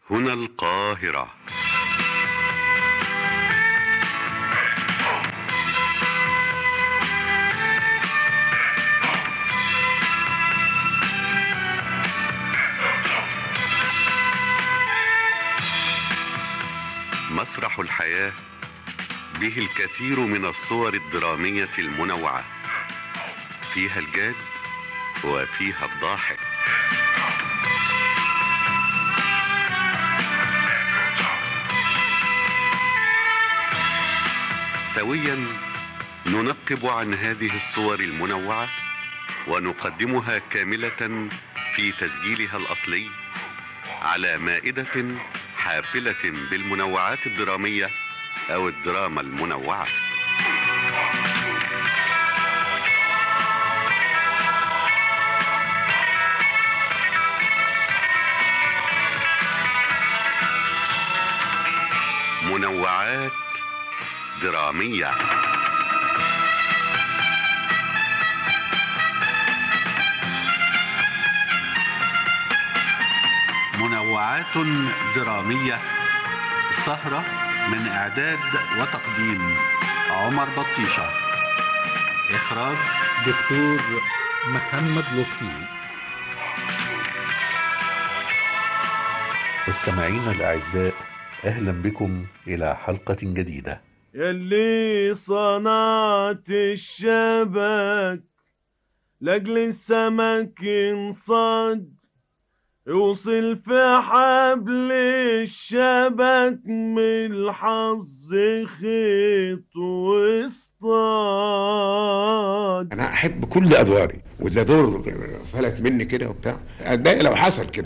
هنا القاهرة مسرح الحياة به الكثير من الصور الدرامية المنوعة فيها الجاد وفيها الضاحك سويا ننقب عن هذه الصور المنوعة ونقدمها كاملة في تسجيلها الأصلي على مائدة حافلة بالمنوعات الدرامية أو الدراما المنوعة منوعات درامية منوعات درامية سهرة من إعداد وتقديم عمر بطيشة إخراج دكتور محمد لطفي مستمعينا الأعزاء أهلا بكم إلى حلقة جديدة يلي صنعت الشبك لاجل السمك ينصد يوصل في حبل الشبك من الحظ خيط واصطاد انا احب كل ادواري واذا دور فلت مني كده وبتاع اتضايق لو حصل كده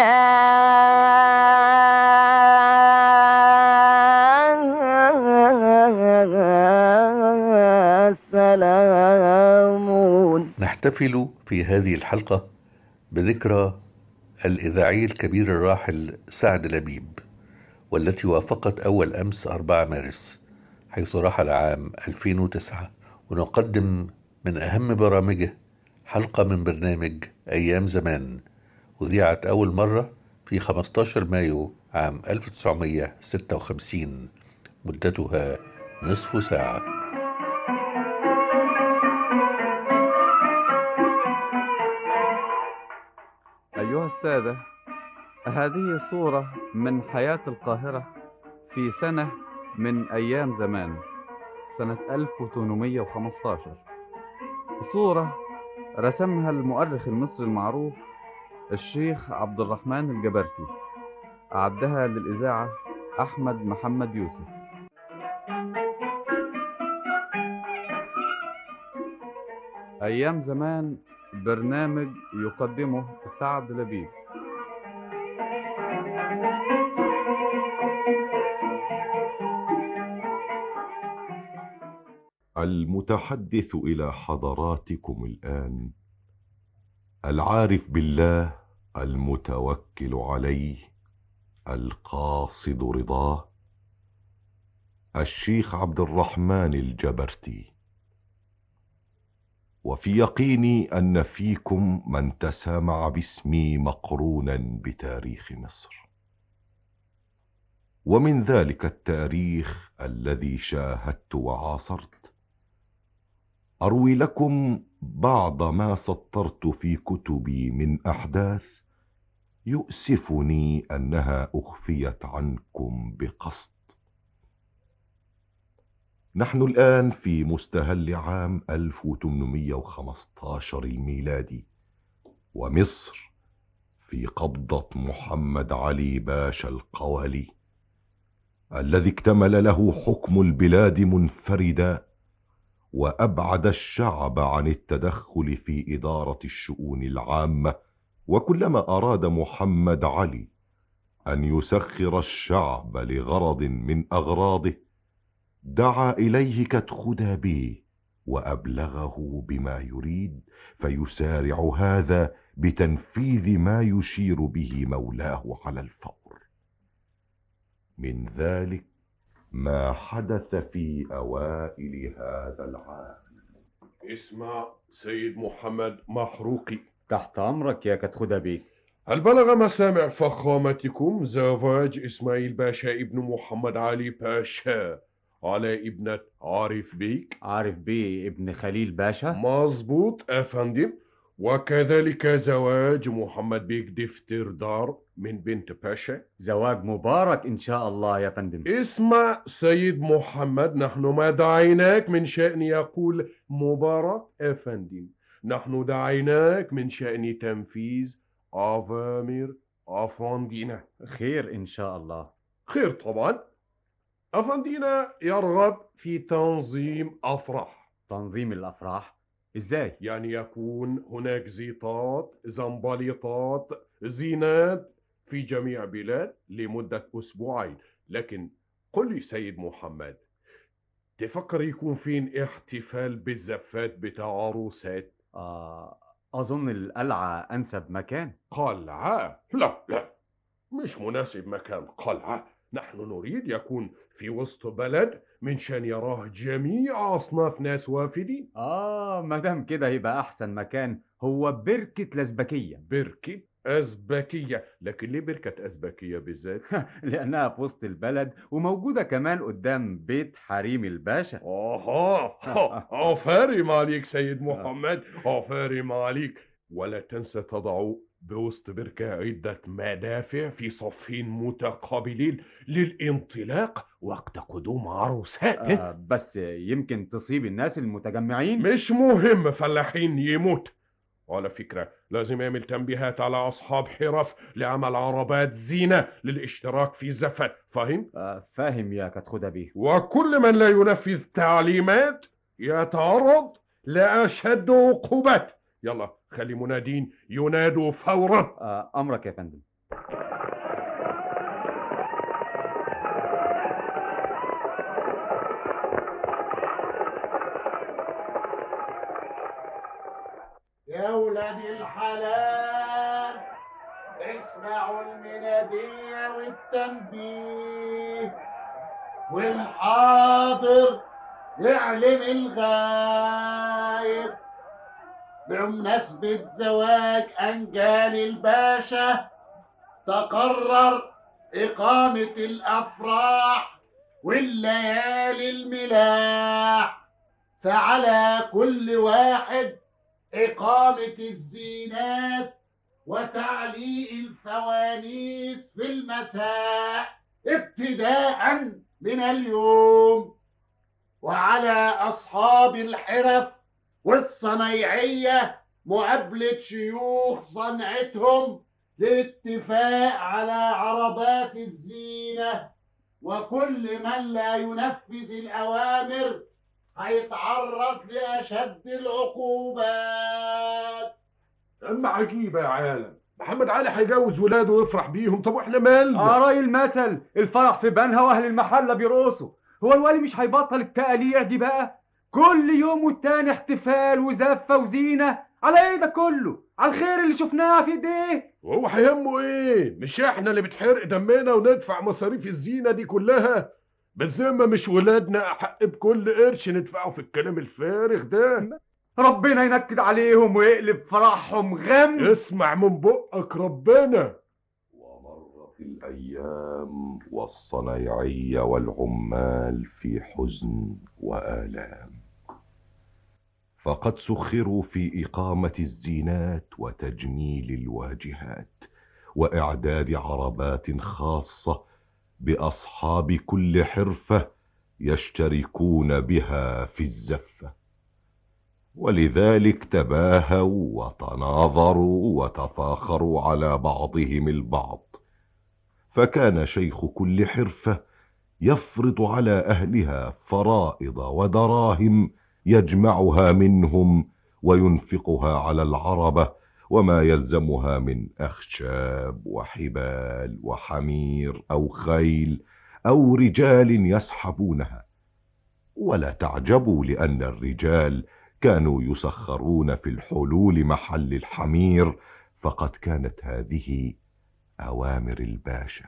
يا سلام نحتفل في هذه الحلقة بذكرى الإذاعي الكبير الراحل سعد لبيب والتي وافقت أول أمس 4 مارس حيث رحل عام 2009 ونقدم من أهم برامجه حلقة من برنامج أيام زمان أذيعت أول مرة في 15 مايو عام 1956 مدتها نصف ساعة أيها السادة هذه صورة من حياة القاهرة في سنة من أيام زمان سنة 1815 صورة رسمها المؤرخ المصري المعروف الشيخ عبد الرحمن الجبرتي أعدها للإذاعة أحمد محمد يوسف أيام زمان برنامج يقدمه سعد لبيب المتحدث إلى حضراتكم الآن العارف بالله المتوكل عليه القاصد رضاه الشيخ عبد الرحمن الجبرتي وفي يقيني ان فيكم من تسامع باسمي مقرونا بتاريخ مصر ومن ذلك التاريخ الذي شاهدت وعاصرت اروي لكم بعض ما سطرت في كتبي من احداث يؤسفني انها اخفيت عنكم بقصد نحن الآن في مستهل عام 1815 الميلادي ومصر في قبضة محمد علي باشا القوالي الذي اكتمل له حكم البلاد منفردا وأبعد الشعب عن التدخل في إدارة الشؤون العامة وكلما أراد محمد علي أن يسخر الشعب لغرض من أغراضه دعا اليه كتخدابي وابلغه بما يريد فيسارع هذا بتنفيذ ما يشير به مولاه على الفور من ذلك ما حدث في اوائل هذا العام اسمع سيد محمد محروقي تحت أمرك يا كتخدة بيه هل بلغ مسامع فخامتكم زواج إسماعيل باشا ابن محمد علي باشا على ابنة عارف بيك عارف بيه ابن خليل باشا مظبوط أفندم وكذلك زواج محمد بيك دفتر دار من بنت باشا زواج مبارك إن شاء الله يا فندم اسمع سيد محمد نحن ما دعيناك من شأن يقول مبارك أفندم نحن دعيناك من شأن تنفيذ أوامر أفندينا خير إن شاء الله خير طبعا أفندينا يرغب في تنظيم أفراح تنظيم الأفراح إزاي؟ يعني يكون هناك زيطات زنبليطات زينات في جميع بلاد لمدة أسبوعين لكن قل لي سيد محمد تفكر يكون فين احتفال بالزفات بتاع عروسات آه أظن القلعة أنسب مكان قلعة لا لا مش مناسب مكان قلعة نحن نريد يكون في وسط بلد من شان يراه جميع أصناف ناس وافدين آه مادام كده يبقى أحسن مكان هو بركة لزبكية بركة أزبكية لكن ليه بركة أزبكية بالذات؟ لأنها في وسط البلد وموجودة كمان قدام بيت حريم الباشا آها عفارم عليك سيد محمد عفارم عليك ولا تنسى تضع بوسط بركة عدة مدافع في صفين متقابلين للانطلاق وقت قدوم عروسات آه بس يمكن تصيب الناس المتجمعين مش مهم فلاحين يموت وعلى فكرة لازم يعمل تنبيهات على أصحاب حرف لعمل عربات زينة للاشتراك في زفت فاهم؟ آه فاهم يا كتخدة بيه وكل من لا ينفذ تعليمات يتعرض لأشد عقوبات يلا خلي منادين ينادوا فورا آه أمرك يا فندم يا ولاد الحلال اسمعوا المنادية والتنبيه والحاضر يعلم الغايب بمناسبة زواج أنجال الباشا تقرر إقامة الأفراح والليالي الملاح فعلى كل واحد إقامة الزينات وتعليق الفوانيس في المساء ابتداء من اليوم وعلى أصحاب الحرف والصنايعية مقابلة شيوخ صنعتهم للاتفاق على عربات الزينة وكل من لا ينفذ الأوامر هيتعرض لأشد العقوبات أما عجيبة يا عالم محمد علي هيجوز ولاده ويفرح بيهم طب واحنا مالنا آه رأي المثل الفرح في بنها وأهل المحلة بيرقصوا هو الوالي مش هيبطل التقاليع دي بقى كل يوم والتاني احتفال وزفة وزينة على ايه ده كله على الخير اللي شفناه في ايديه وهو هيهمه ايه مش احنا اللي بتحرق دمنا وندفع مصاريف الزينة دي كلها بالذمة مش ولادنا أحق بكل قرش ندفعه في الكلام الفارغ ده ربنا ينكد عليهم ويقلب فرحهم غم اسمع من بقك ربنا ومرت الأيام والصنايعية والعمال في حزن وآلام فقد سخروا في إقامة الزينات وتجميل الواجهات وإعداد عربات خاصة بأصحاب كل حرفة يشتركون بها في الزفة ولذلك تباهوا وتناظروا وتفاخروا على بعضهم البعض فكان شيخ كل حرفة يفرض على أهلها فرائض ودراهم يجمعها منهم وينفقها على العربة وما يلزمها من أخشاب وحبال وحمير أو خيل أو رجال يسحبونها ولا تعجبوا لأن الرجال كانوا يسخرون في الحلول محل الحمير فقد كانت هذه أوامر الباشا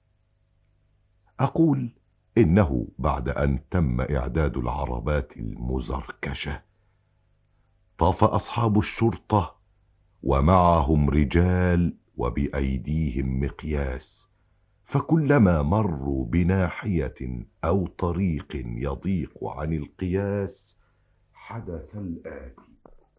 أقول إنه بعد أن تم إعداد العربات المزركشة طاف أصحاب الشرطة ومعهم رجال وبأيديهم مقياس فكلما مروا بناحية أو طريق يضيق عن القياس حدث الآتي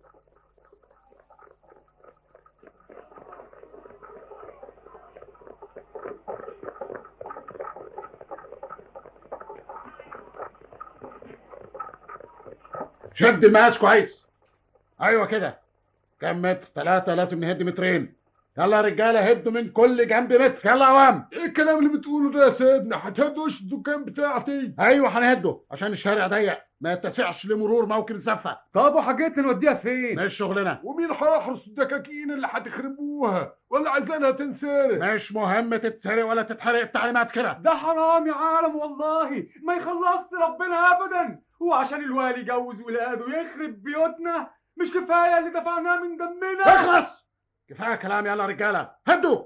شد المقاس كويس ايوه كده كام متر ثلاثة لازم نهد مترين يلا يا رجالة هدوا من كل جنب متر يلا يا وام ايه الكلام اللي بتقوله ده يا سيدنا هتهدوش الدكان بتاعتي ايوه هنهده عشان الشارع ضيق ما يتسعش لمرور موكب الزفة طب وحاجتنا نوديها فين مش شغلنا ومين هيحرس الدكاكين اللي هتخربوها ولا عايزينها تنسرق مش مهم تتسرق ولا تتحرق التعليمات كده ده حرام يا عالم والله ما يخلصش ربنا ابدا هو عشان الوالي يجوز ولاده يخرب بيوتنا مش كفايه اللي دفعناه من دمنا اخلص كفايه كلام يلا يا رجاله هدوا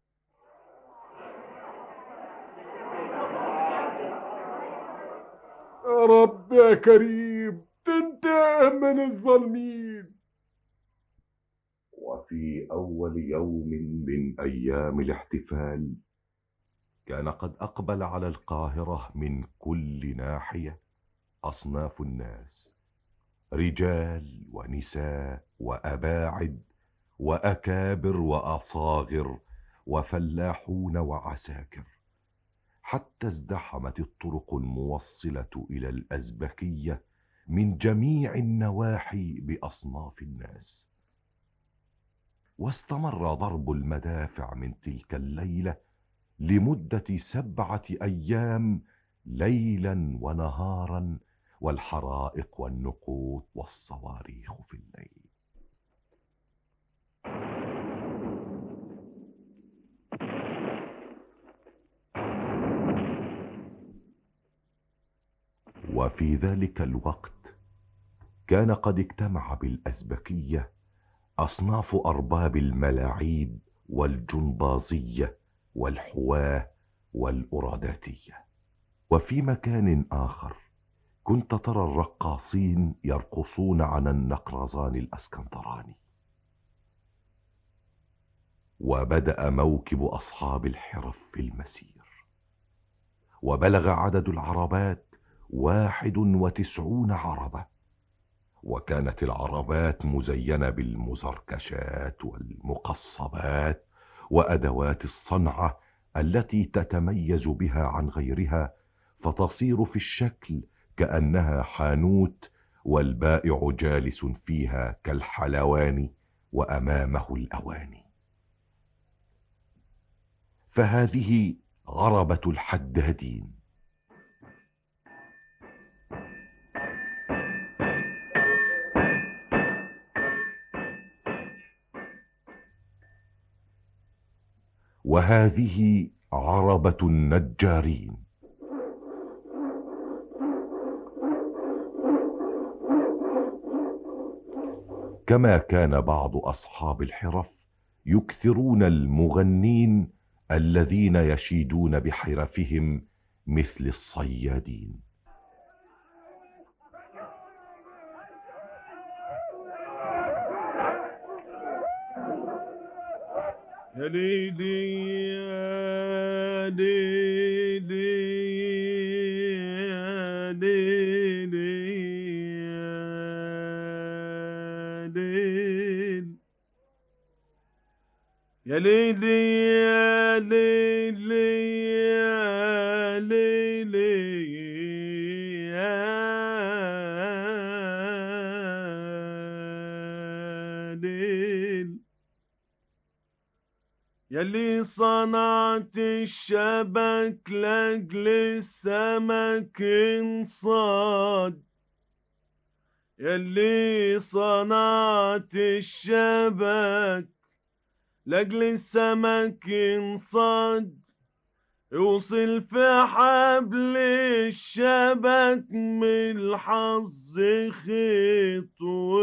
يا رب يا كريم تنتقم من الظالمين وفي أول يوم من أيام الاحتفال كان قد أقبل على القاهرة من كل ناحية أصناف الناس رجال ونساء وأباعد وأكابر وأصاغر وفلاحون وعساكر حتى ازدحمت الطرق الموصلة إلى الأزبكية من جميع النواحي بأصناف الناس واستمر ضرب المدافع من تلك الليلة لمدة سبعة أيام ليلا ونهارا والحرائق والنقوط والصواريخ في الليل وفي ذلك الوقت كان قد اجتمع بالأزبكية أصناف أرباب الملاعيب والجنبازية والحواة والأراداتية وفي مكان آخر كنت ترى الرقاصين يرقصون على النقرزان الأسكندراني وبدأ موكب أصحاب الحرف في المسير وبلغ عدد العربات واحد وتسعون عربة وكانت العربات مزينة بالمزركشات والمقصبات وأدوات الصنعة التي تتميز بها عن غيرها فتصير في الشكل كأنها حانوت والبائع جالس فيها كالحلوان وأمامه الأواني فهذه عربة الحدادين وهذه عربة النجارين كما كان بعض أصحاب الحرف يكثرون المغنين الذين يشيدون بحرفهم مثل الصيادين يا ليلي يا ليلي يا ليلي يا ليل يا ليلي يا ليلي يا ليلي يا ليل يلي صنعت الشبك لاجل السمك انصاد يلي صنعت الشبك لاجل السمك انصاد يوصل في حبل الشبك من الحظ خيط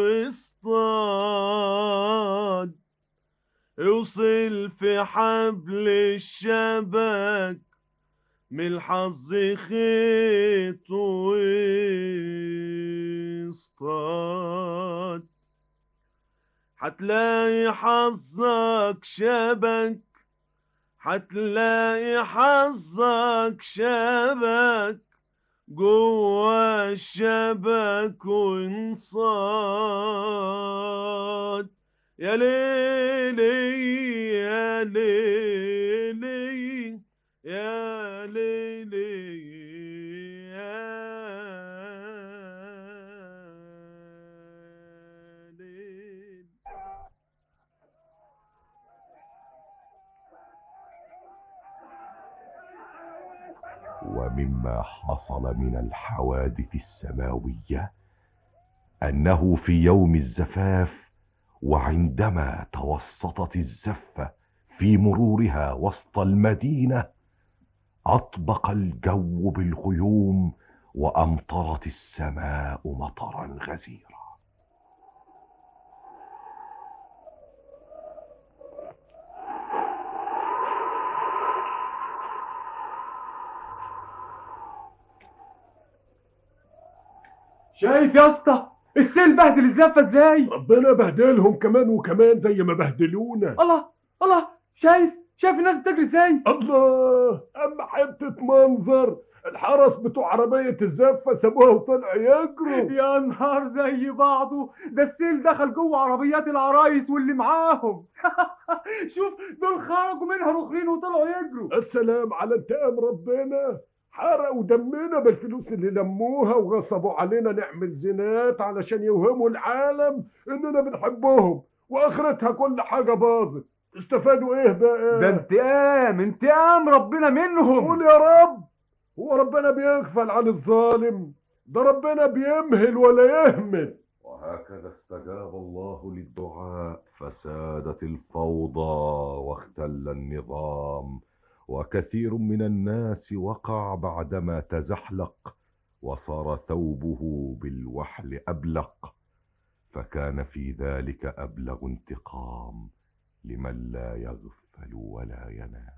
واصطاد يوصل في حبل الشبك من الحظ خيط واصطاد هتلاقي حظك شبك هتلاقي حظك شبك جوا الشبك وانصاد يا ليلي يا ليلي يا ليلي يا ليل ومما حصل من الحوادث السماويه انه في يوم الزفاف وعندما توسطت الزفه في مرورها وسط المدينه اطبق الجو بالغيوم وامطرت السماء مطرا غزيرا شايف يا اسطى السيل بهدل الزفه ازاي ربنا بهدلهم كمان وكمان زي ما بهدلونا الله الله شايف شايف الناس بتجري ازاي الله اما حته منظر الحرس بتوع عربية الزفة سابوها وطلعوا يجروا يا نهار زي بعضه ده السيل دخل جوه عربيات العرايس واللي معاهم شوف دول خرجوا منها رخرين وطلعوا يجروا السلام على انتقام ربنا حرقوا دمنا بالفلوس اللي لموها وغصبوا علينا نعمل زينات علشان يوهموا العالم اننا بنحبهم واخرتها كل حاجة باظت استفادوا ايه بقى ده انتقام انتقام ربنا منهم قول يا رب هو ربنا بيغفل عن الظالم ده ربنا بيمهل ولا يهمل وهكذا استجاب الله للدعاء فسادت الفوضى واختل النظام وكثير من الناس وقع بعدما تزحلق وصار ثوبه بالوحل ابلق فكان في ذلك ابلغ انتقام لمن لا يغفل ولا ينام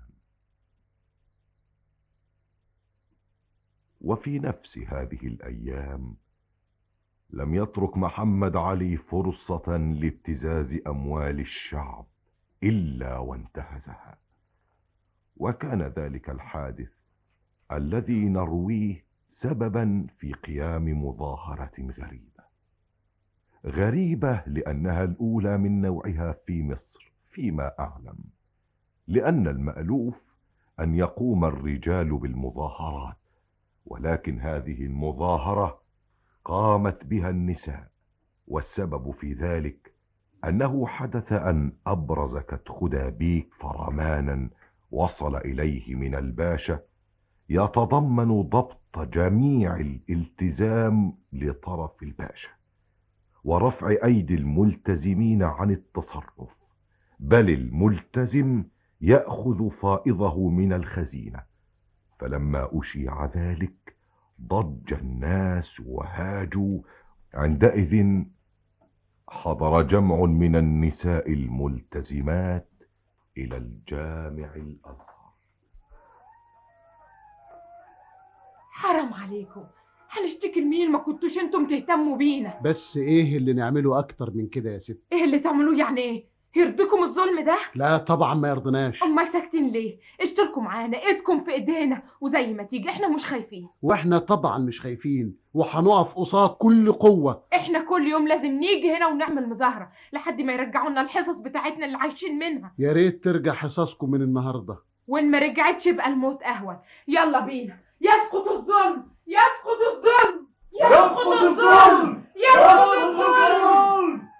وفي نفس هذه الايام لم يترك محمد علي فرصه لابتزاز اموال الشعب الا وانتهزها وكان ذلك الحادث الذي نرويه سببا في قيام مظاهره غريبه غريبه لانها الاولى من نوعها في مصر فيما اعلم لان المالوف ان يقوم الرجال بالمظاهرات ولكن هذه المظاهره قامت بها النساء والسبب في ذلك انه حدث ان ابرز كتخدابيك فرمانا وصل اليه من الباشا يتضمن ضبط جميع الالتزام لطرف الباشا ورفع ايدي الملتزمين عن التصرف بل الملتزم ياخذ فائضه من الخزينه فلما اشيع ذلك ضج الناس وهاجوا عندئذ حضر جمع من النساء الملتزمات الى الجامع الازهر حرام عليكم هنشتكي لمين ما كنتوش انتم تهتموا بينا بس ايه اللي نعمله اكتر من كده يا ست ايه اللي تعملوه يعني ايه يرضيكم الظلم ده لا طبعا ما يرضناش امال ساكتين ليه اشتركوا معانا ايدكم في ايدينا وزي ما تيجي احنا مش خايفين واحنا طبعا مش خايفين وهنقف قصاد كل قوه احنا كل يوم لازم نيجي هنا ونعمل مظاهره لحد ما يرجعوا لنا الحصص بتاعتنا اللي عايشين منها يا ريت ترجع حصصكم من النهارده وان ما رجعتش يبقى الموت اهون يلا بينا يسقط الظلم يسقط الظلم يسقط الظلم يسقط الظلم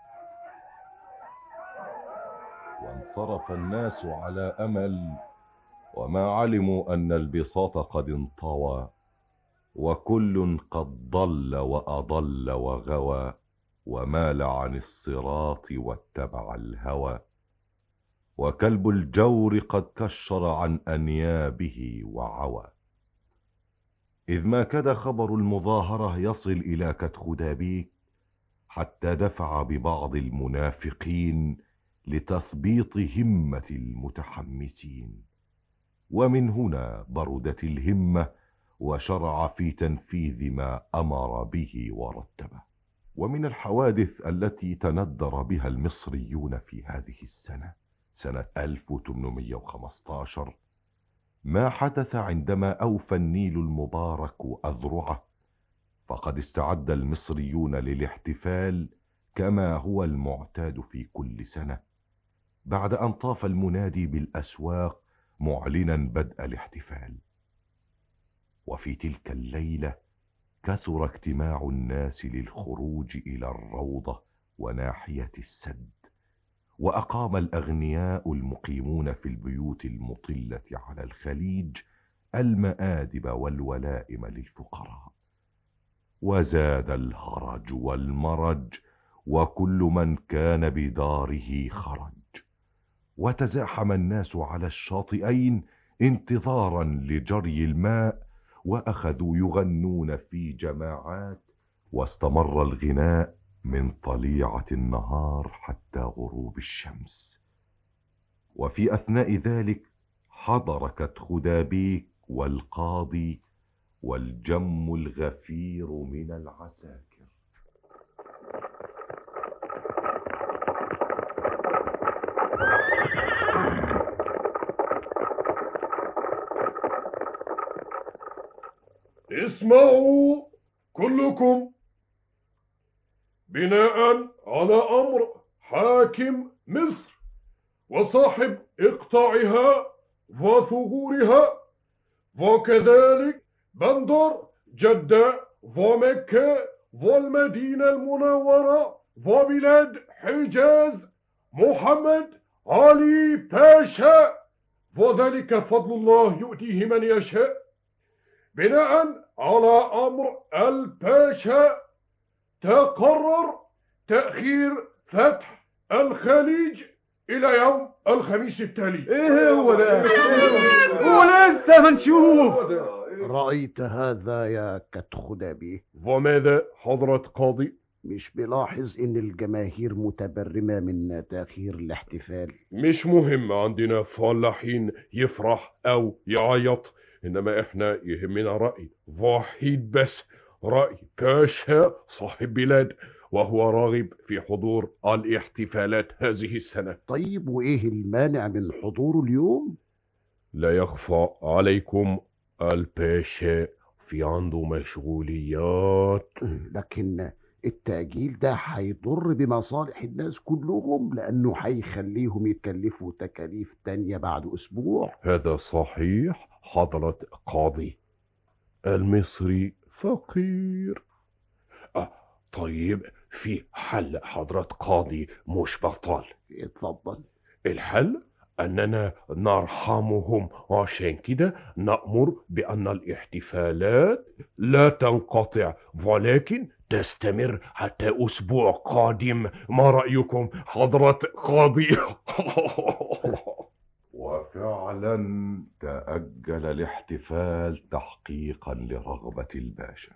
وانصرف الناس على امل وما علموا ان البساط قد انطوى وكل قد ضل واضل وغوى ومال عن الصراط واتبع الهوى وكلب الجور قد كشر عن انيابه وعوى اذ ما كاد خبر المظاهره يصل الى كتخدابيك حتى دفع ببعض المنافقين لتثبيط همه المتحمسين ومن هنا بردت الهمه وشرع في تنفيذ ما امر به ورتبه ومن الحوادث التي تندر بها المصريون في هذه السنة سنة 1815 ما حدث عندما أوفى النيل المبارك أذرعه فقد استعد المصريون للاحتفال كما هو المعتاد في كل سنة بعد أن طاف المنادي بالأسواق معلنا بدء الاحتفال وفي تلك الليلة كثر اجتماع الناس للخروج إلى الروضة وناحية السد وأقام الأغنياء المقيمون في البيوت المطلة على الخليج المآدب والولائم للفقراء وزاد الهرج والمرج وكل من كان بداره خرج وتزاحم الناس على الشاطئين انتظارا لجري الماء واخذوا يغنون في جماعات واستمر الغناء من طليعه النهار حتى غروب الشمس وفي اثناء ذلك حضر كتخدابيك والقاضي والجم الغفير من العساكر اسمعوا كلكم بناء على امر حاكم مصر وصاحب اقطاعها وثغورها وكذلك بندر جدة ومكة والمدينة المنورة وبلاد حجاز محمد علي باشا وذلك فضل الله يؤتيه من يشاء بناء على امر الباشا تقرر تاخير فتح الخليج الى يوم الخميس التالي ايه هو ده ولسه ما نشوف رأيت هذا يا كتخدابي وماذا حضرة قاضي مش بلاحظ ان الجماهير متبرمة من تأخير الاحتفال مش مهم عندنا فلاحين يفرح او يعيط انما احنا يهمنا رأي واحد بس رأي باشا صاحب بلاد وهو راغب في حضور الاحتفالات هذه السنة طيب وايه المانع من حضوره اليوم لا يخفى عليكم الباشا في عنده مشغوليات لكن التأجيل ده هيضر بمصالح الناس كلهم لأنه هيخليهم يتكلفوا تكاليف تانية بعد أسبوع هذا صحيح حضرة قاضي المصري فقير آه طيب في حل حضرة قاضي مش بطال اتفضل الحل أننا نرحمهم عشان كده نأمر بأن الاحتفالات لا تنقطع ولكن تستمر حتى أسبوع قادم ما رأيكم حضرة قاضي وفعلا تأجل الاحتفال تحقيقا لرغبة الباشا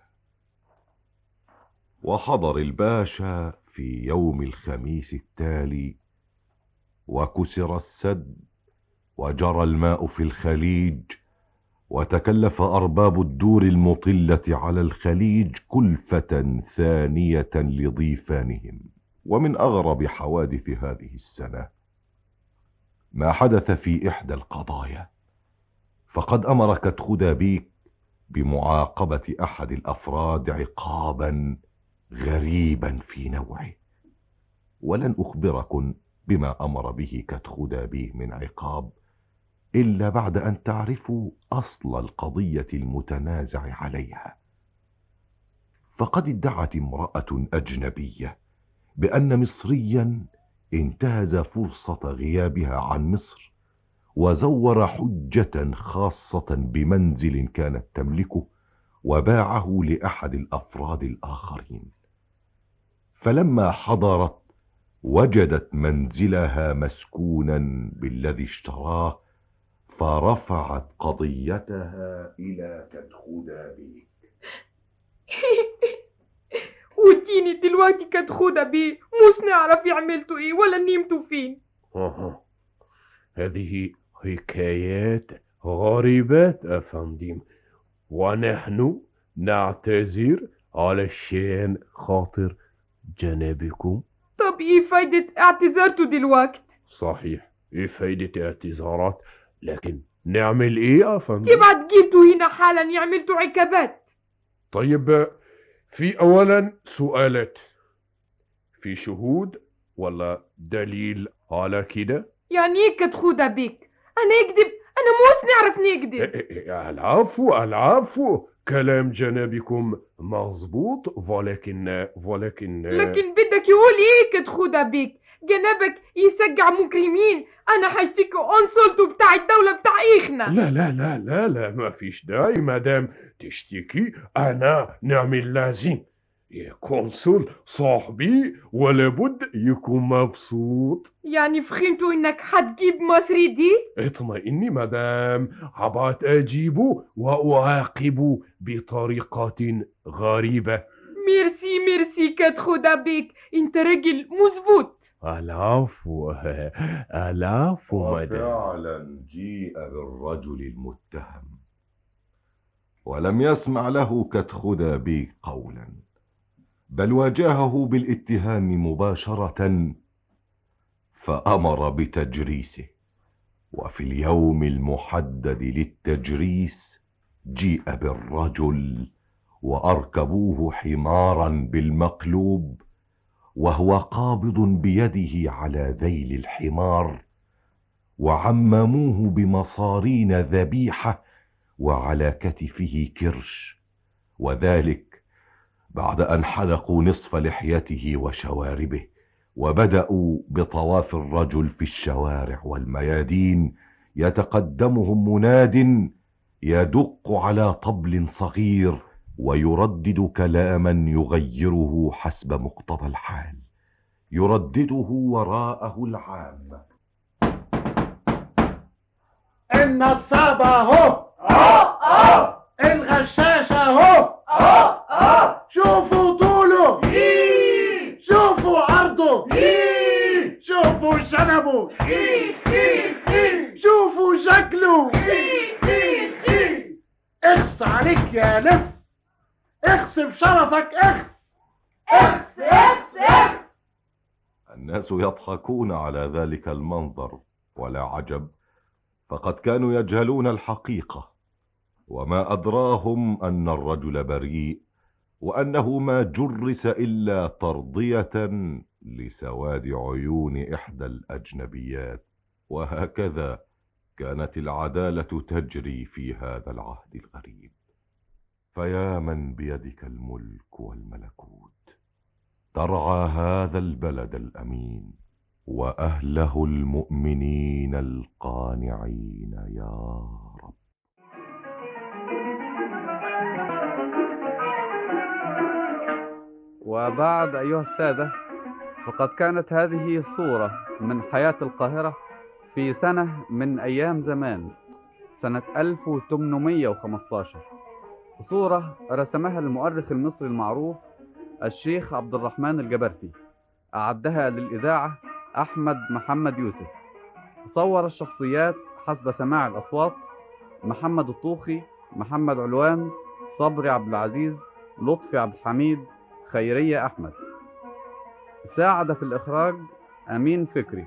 وحضر الباشا في يوم الخميس التالي وكسر السد وجرى الماء في الخليج وتكلف ارباب الدور المطله على الخليج كلفه ثانيه لضيفانهم ومن اغرب حوادث هذه السنه ما حدث في احدى القضايا فقد امر كتخدابيك بمعاقبه احد الافراد عقابا غريبا في نوعه ولن اخبركم بما امر به كتخدابيه من عقاب الا بعد ان تعرفوا اصل القضيه المتنازع عليها فقد ادعت امراه اجنبيه بان مصريا انتهز فرصه غيابها عن مصر وزور حجه خاصه بمنزل كانت تملكه وباعه لاحد الافراد الاخرين فلما حضرت وجدت منزلها مسكونا بالذي اشتراه فرفعت قضيتها الى كتخدابيك وديني دلوقتي كتخدة بيه مش نعرف عملتوا ايه ولا نمتوا فين أها. هذه حكايات غريبات أفندم ونحن نعتذر علشان خاطر جنابكم طب ايه فايدة اعتذارته دلوقتي صحيح ايه فايدة اعتذارات لكن نعمل ايه يا فندم يبعت جيبته هنا حالا يعملته عكابات طيب في اولا سؤالات في شهود ولا دليل على كده يعني ايه كتخوده بيك انا اكذب انا موس نعرف نكذب العفو العفو كلام جنابكم مظبوط ولكن ولكن لكن بدك يقول ايه كتخوده بيك جنابك يسجع مجرمين انا هشتكي انصلته بتاع الدولة بتاع ايخنا لا لا لا لا لا ما فيش داعي مدام تشتكي انا نعمل لازم يا كونسول صاحبي ولا بد يكون مبسوط يعني فخمتوا انك هتجيب مصري دي اطمئني مدام عبات اجيبه واعاقبه بطريقة غريبة ميرسي ميرسي كتخوده بيك انت راجل مظبوط العفو العفو مدام وفعلا جيء بالرجل المتهم ولم يسمع له كتخذ بي قولا بل واجهه بالاتهام مباشرة فأمر بتجريسه وفي اليوم المحدد للتجريس جيء بالرجل وأركبوه حمارا بالمقلوب وهو قابض بيده على ذيل الحمار وعمموه بمصارين ذبيحه وعلى كتفه كرش وذلك بعد ان حلقوا نصف لحيته وشواربه وبداوا بطواف الرجل في الشوارع والميادين يتقدمهم مناد يدق على طبل صغير ويردد كلاما يغيره حسب مقتضى الحال يردده وراءه العامه النصاب اهو الغشاش اهو شوفوا طوله شوفوا عرضه شوفوا شنبه شوفوا شكله اخس عليك يا لص اخس بشرفك اخس اخس اخس اخس الناس يضحكون على ذلك المنظر ولا عجب فقد كانوا يجهلون الحقيقه وما ادراهم ان الرجل بريء وانه ما جرس الا ترضيه لسواد عيون احدى الاجنبيات وهكذا كانت العداله تجري في هذا العهد الغريب فيا من بيدك الملك والملكوت ترعى هذا البلد الامين واهله المؤمنين القانعين يا رب وبعد أيها السادة فقد كانت هذه صورة من حياة القاهرة في سنة من أيام زمان سنة 1815 صورة رسمها المؤرخ المصري المعروف الشيخ عبد الرحمن الجبرتي أعدها للإذاعة أحمد محمد يوسف صور الشخصيات حسب سماع الأصوات محمد الطوخي محمد علوان صبري عبد العزيز لطفي عبد الحميد خيرية أحمد ساعد في الإخراج أمين فكري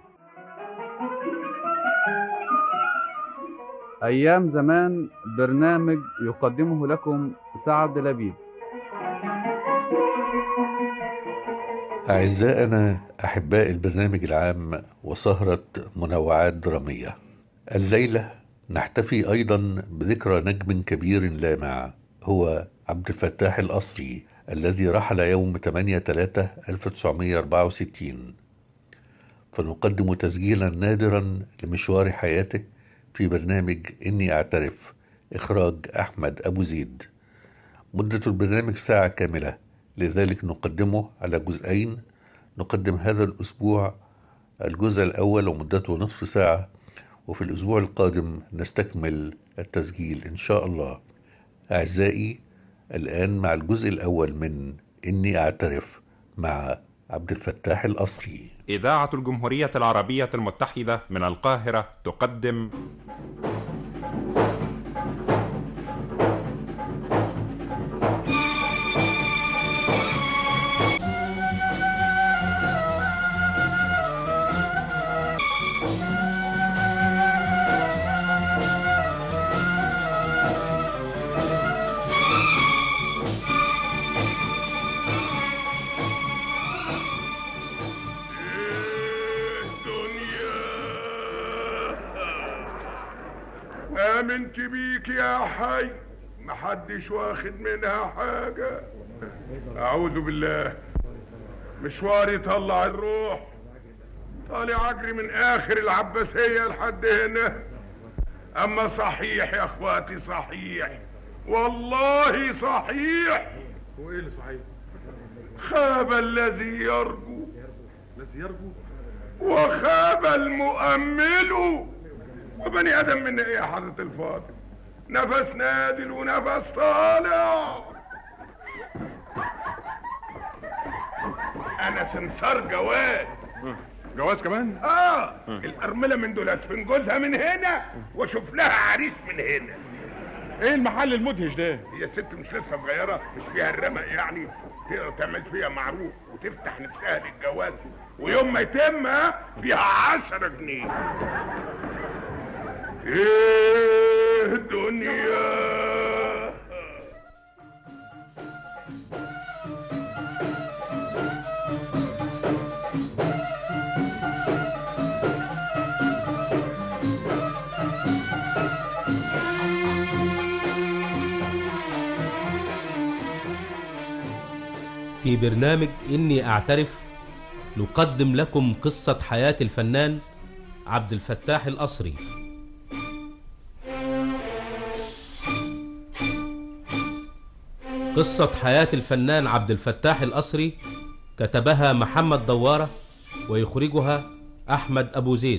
أيام زمان برنامج يقدمه لكم سعد لبيب أعزائنا أحباء البرنامج العام وسهرة منوعات درامية الليلة نحتفي أيضا بذكرى نجم كبير لامع هو عبد الفتاح الأصري الذي رحل يوم 8 3 1964 فنقدم تسجيلا نادرا لمشوار حياته في برنامج إني أعترف إخراج أحمد أبو زيد مدة البرنامج ساعة كاملة لذلك نقدمه على جزئين نقدم هذا الأسبوع الجزء الأول ومدته نصف ساعة وفي الأسبوع القادم نستكمل التسجيل إن شاء الله أعزائي الآن مع الجزء الأول من إني أعترف مع عبد الفتاح الأصري إذاعة الجمهورية العربية المتحدة من القاهرة تقدم امنت بيك يا حي محدش واخد منها حاجة اعوذ بالله مشواري طلع الروح طالع اجري من اخر العباسية لحد هنا اما صحيح يا اخواتي صحيح والله صحيح وايه اللي صحيح؟ خاب الذي يرجو الذي يرجو وخاب المؤمل وبني ادم من ايه يا حضرة الفاضل نفس نادل ونفس طالع انا سمسار جواز جواز كمان؟ اه الارمله من دول ادفن جوزها من هنا واشوف لها عريس من هنا ايه المحل المدهش ده؟ هي ست مش لسه صغيره مش فيها الرمق يعني تقدر تعمل فيها معروف وتفتح نفسها للجواز ويوم ما يتم ها، فيها عشرة جنيه ايه الدنيا في برنامج إني أعترف نقدم لكم قصة حياة الفنان عبد الفتاح الأصري قصة حياة الفنان عبد الفتاح الأصري كتبها محمد دوارة ويخرجها أحمد أبو زيد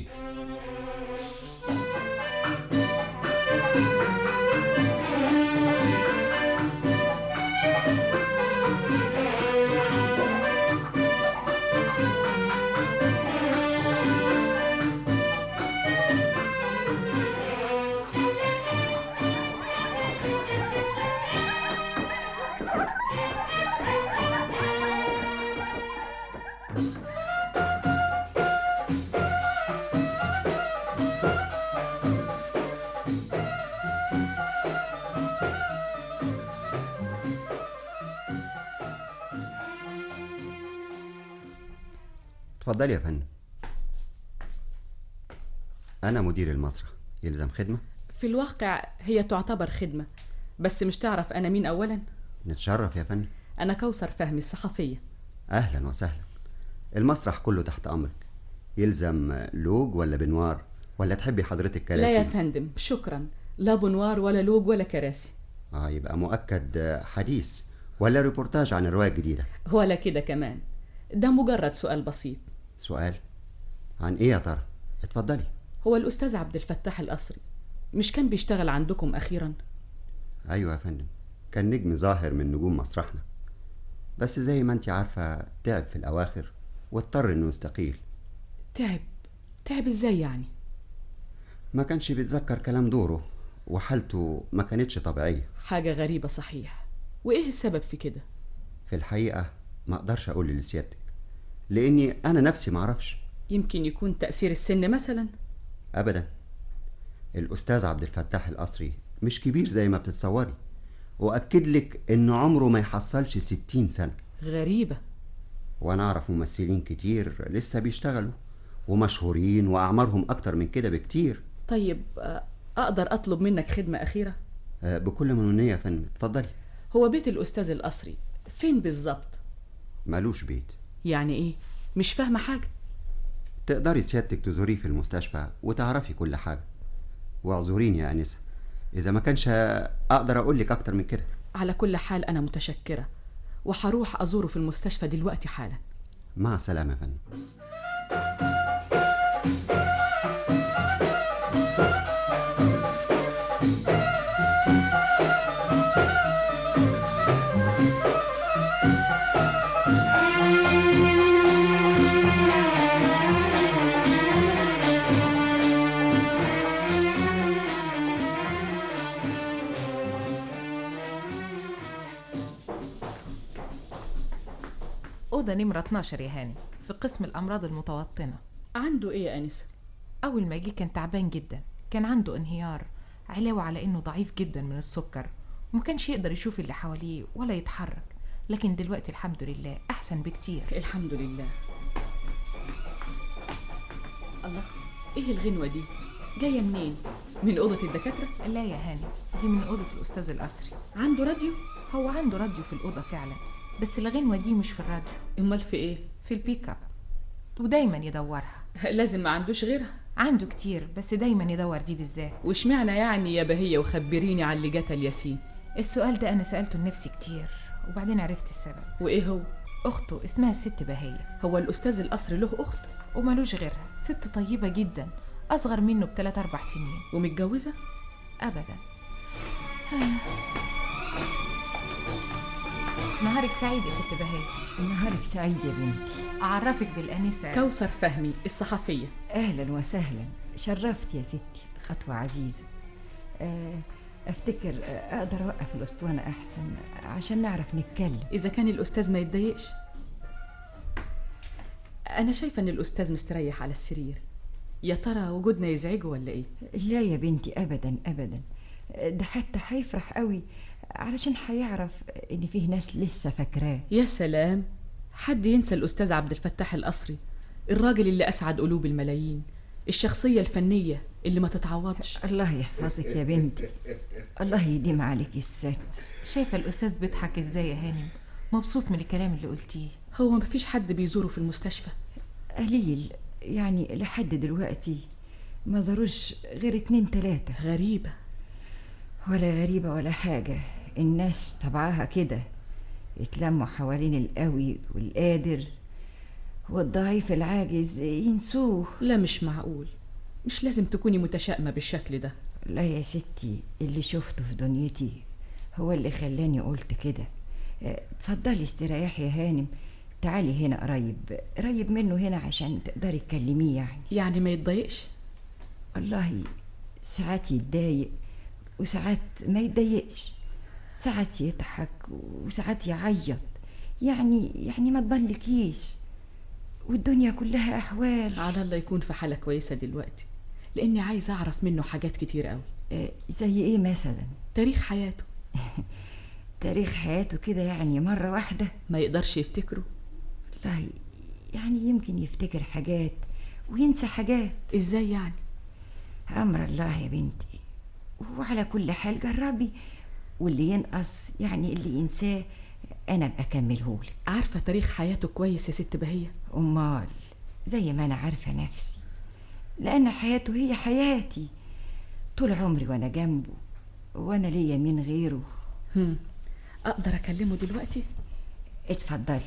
اتفضلي يا فندم أنا مدير المسرح يلزم خدمة في الواقع هي تعتبر خدمة بس مش تعرف أنا مين أولا نتشرف يا فندم أنا كوثر فهمي الصحفية أهلا وسهلا المسرح كله تحت أمرك يلزم لوج ولا بنوار ولا تحبي حضرتك كراسي لا يا فندم شكرا لا بنوار ولا لوج ولا كراسي اه يبقى مؤكد حديث ولا ريبورتاج عن الرواية الجديدة ولا كده كمان ده مجرد سؤال بسيط سؤال عن ايه يا ترى اتفضلي هو الأستاذ عبد الفتاح الأصري مش كان بيشتغل عندكم أخيرا ايوه يا فندم كان نجم ظاهر من نجوم مسرحنا بس زي ما انت عارفة تعب في الأواخر واضطر انه يستقيل تعب تعب ازاي يعني ما كانش بيتذكر كلام دوره وحالته ما كانتش طبيعية حاجة غريبة صحيح وإيه السبب في كده في الحقيقة ما اقدرش اقول لسيادتك لاني انا نفسي ما اعرفش يمكن يكون تأثير السن مثلا ابدا الاستاذ عبد الفتاح القصري مش كبير زي ما بتتصوري واكد لك ان عمره ما يحصلش ستين سنة غريبة وانا اعرف ممثلين كتير لسه بيشتغلوا ومشهورين واعمارهم اكتر من كده بكتير طيب آه، أقدر أطلب منك خدمة أخيرة آه، بكل منونية يا فندم اتفضلي هو بيت الأستاذ القصري فين بالظبط مالوش بيت يعني إيه مش فاهمة حاجة تقدري سيادتك تزوريه في المستشفى وتعرفي كل حاجة واعذريني يا أنسة إذا ما كانش أقدر أقول لك أكتر من كده على كل حال أنا متشكرة وهروح أزوره في المستشفى دلوقتي حالا مع السلامة يا فندم أوضة نمرة 12 يا هاني في قسم الأمراض المتوطنة عنده إيه يا أنسة؟ أول ما جه كان تعبان جدا كان عنده انهيار علاوة على إنه ضعيف جدا من السكر ومكانش يقدر يشوف اللي حواليه ولا يتحرك لكن دلوقتي الحمد لله أحسن بكتير الحمد لله الله إيه الغنوة دي؟ جاية منين؟ من أوضة الدكاترة؟ لا يا هاني دي من أوضة الأستاذ القصري عنده راديو؟ هو عنده راديو في الأوضة فعلا بس الغنوة دي مش في الراديو أمال في إيه؟ في البيك اب ودايما يدورها لازم ما عندوش غيرها عنده كتير بس دايما يدور دي بالذات واشمعنى يعني يا بهية وخبريني على اللي جات الياسين السؤال ده أنا سألته لنفسي كتير وبعدين عرفت السبب وإيه هو؟ أخته اسمها الست بهية هو الأستاذ القصر له أخت وملوش غيرها ست طيبة جدا أصغر منه بثلاث أربع سنين ومتجوزة؟ أبدا نهارك سعيد يا ست بهية نهارك سعيد يا بنتي أعرفك بالأنسة كوثر فهمي الصحفية أهلا وسهلا شرفت يا ستي خطوة عزيزة آه، أفتكر آه، أقدر أوقف الأسطوانة أحسن عشان نعرف نتكلم إذا كان الأستاذ ما يتضايقش أنا شايفة إن الأستاذ مستريح على السرير يا ترى وجودنا يزعجه ولا إيه؟ لا يا بنتي أبدا أبدا ده حتى هيفرح قوي علشان هيعرف إن فيه ناس لسه فاكراه يا سلام حد ينسى الأستاذ عبد الفتاح القصري الراجل اللي أسعد قلوب الملايين الشخصية الفنية اللي ما تتعوضش الله يحفظك يا بنتي الله يديم عليك الستر شايفة الأستاذ بيضحك إزاي يا هانم مبسوط من الكلام اللي قلتيه هو ما فيش حد بيزوره في المستشفى قليل يعني لحد دلوقتي ما زاروش غير اتنين تلاتة غريبة ولا غريبة ولا حاجة الناس طبعها كده يتلموا حوالين القوي والقادر والضعيف العاجز ينسوه لا مش معقول مش لازم تكوني متشائمة بالشكل ده لا يا ستي اللي شفته في دنيتي هو اللي خلاني قلت كده اه، اتفضلي استريحي يا هانم تعالي هنا قريب قريب منه هنا عشان تقدري تكلميه يعني يعني ما يتضايقش والله ساعات يتضايق وساعات ما يتضايقش ساعات يضحك وساعات يعيط يعني يعني ما تبلكيش والدنيا كلها أحوال على الله يكون في حالة كويسة دلوقتي لأني عايزة أعرف منه حاجات كتير قوي اه، زي إيه مثلا تاريخ حياته تاريخ حياته كده يعني مرة واحدة ما يقدرش يفتكره والله يعني يمكن يفتكر حاجات وينسى حاجات ازاي يعني أمر الله يا بنتي وعلى كل حال جربي واللي ينقص يعني اللي ينساه أنا أبقى أكملهولك عارفة تاريخ حياته كويس يا ست بهية أمال زي ما أنا عارفة نفسي لأن حياته هي حياتي طول عمري وأنا جنبه وأنا ليا مين غيره هم. أقدر أكلمه دلوقتي اتفضلي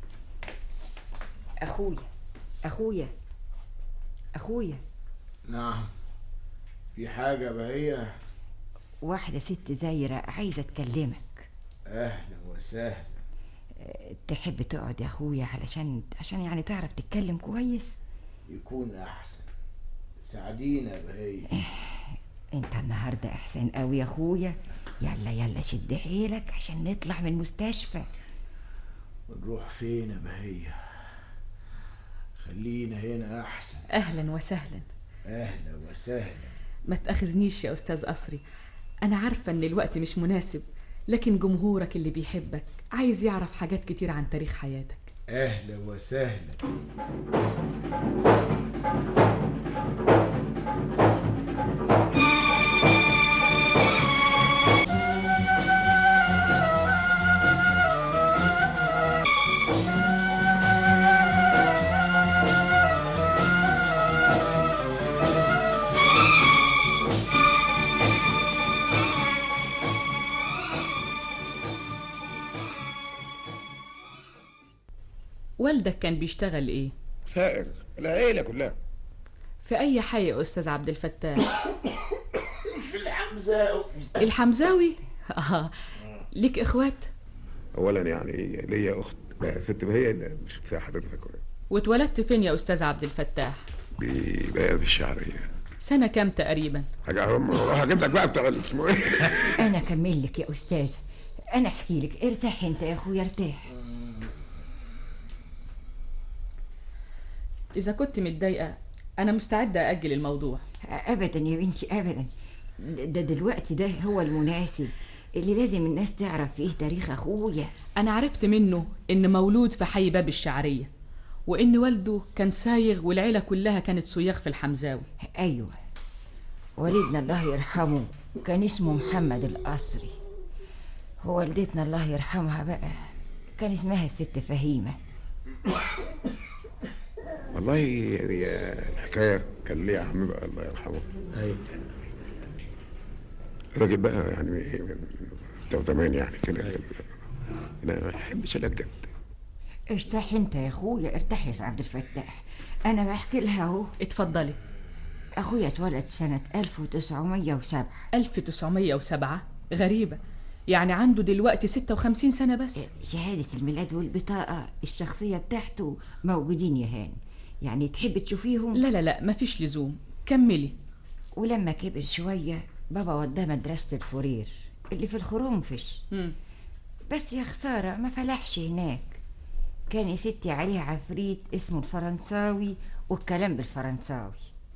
أخويا أخويا أخويا نعم في حاجة بهية واحدة ست زايرة عايزة تكلمك أهلا وسهلا أه، تحب تقعد يا أخويا علشان عشان يعني تعرف تتكلم كويس يكون أحسن ساعدينا بهية انت النهاردة أحسن قوي يا أخويا يلا يلا شد حيلك عشان نطلع من المستشفى ونروح فين يا بهية خلينا هنا أحسن أهلا وسهلا أهلا وسهلا ما تأخذنيش يا أستاذ قصري أنا عارفة إن الوقت مش مناسب لكن جمهورك اللي بيحبك عايز يعرف حاجات كتير عن تاريخ حياتك أهلا وسهلا والدك كان بيشتغل إيه؟ سائق العيلة كلها في أي حي يا أستاذ عبد الفتاح؟ في الحمزاوي الحمزاوي؟ آه ليك إخوات؟ اولا يعني ليا اخت لا ست بهية لا، مش بتاع حضرتك ولا واتولدت فين يا أستاذ عبد الفتاح؟ بباب الشعرية سنة كام تقريبا؟ حاجة هم هجيب لك بقى بتاع اسمه ايه أنا أكمل لك يا أستاذ أنا أحكي لك ارتاح أنت يا أخويا ارتاح إذا كنت متضايقة أنا مستعدة أأجل الموضوع أبدا يا بنتي أبدا ده دلوقتي ده هو المناسب اللي لازم الناس تعرف فيه تاريخ أخويا أنا عرفت منه إن مولود في حي باب الشعرية وإن والده كان سايغ والعيلة كلها كانت سياغ في الحمزاوي أيوة والدنا الله يرحمه كان اسمه محمد القصري ووالدتنا الله يرحمها بقى كان اسمها الست فهيمة والله هي الحكايه كان ليه عم بقى الله يرحمه ايوه الراجل بقى يعني بتاع زمان يعني كده انا ما بحبش الجد ارتاح انت يا اخويا ارتاح يا سي عبد الفتاح انا بحكي لها اهو اتفضلي اخويا اتولد سنة 1907 1907 غريبة يعني عنده دلوقتي 56 سنة بس شهادة الميلاد والبطاقة الشخصية بتاعته موجودين يا هاني يعني تحب تشوفيهم لا لا لا مفيش لزوم كملي ولما كبر شوية بابا وداه مدرسة الفورير اللي في الخرنفش مم. بس يا خسارة ما فلحش هناك كان يا ستي عليه عفريت اسمه الفرنساوي والكلام بالفرنساوي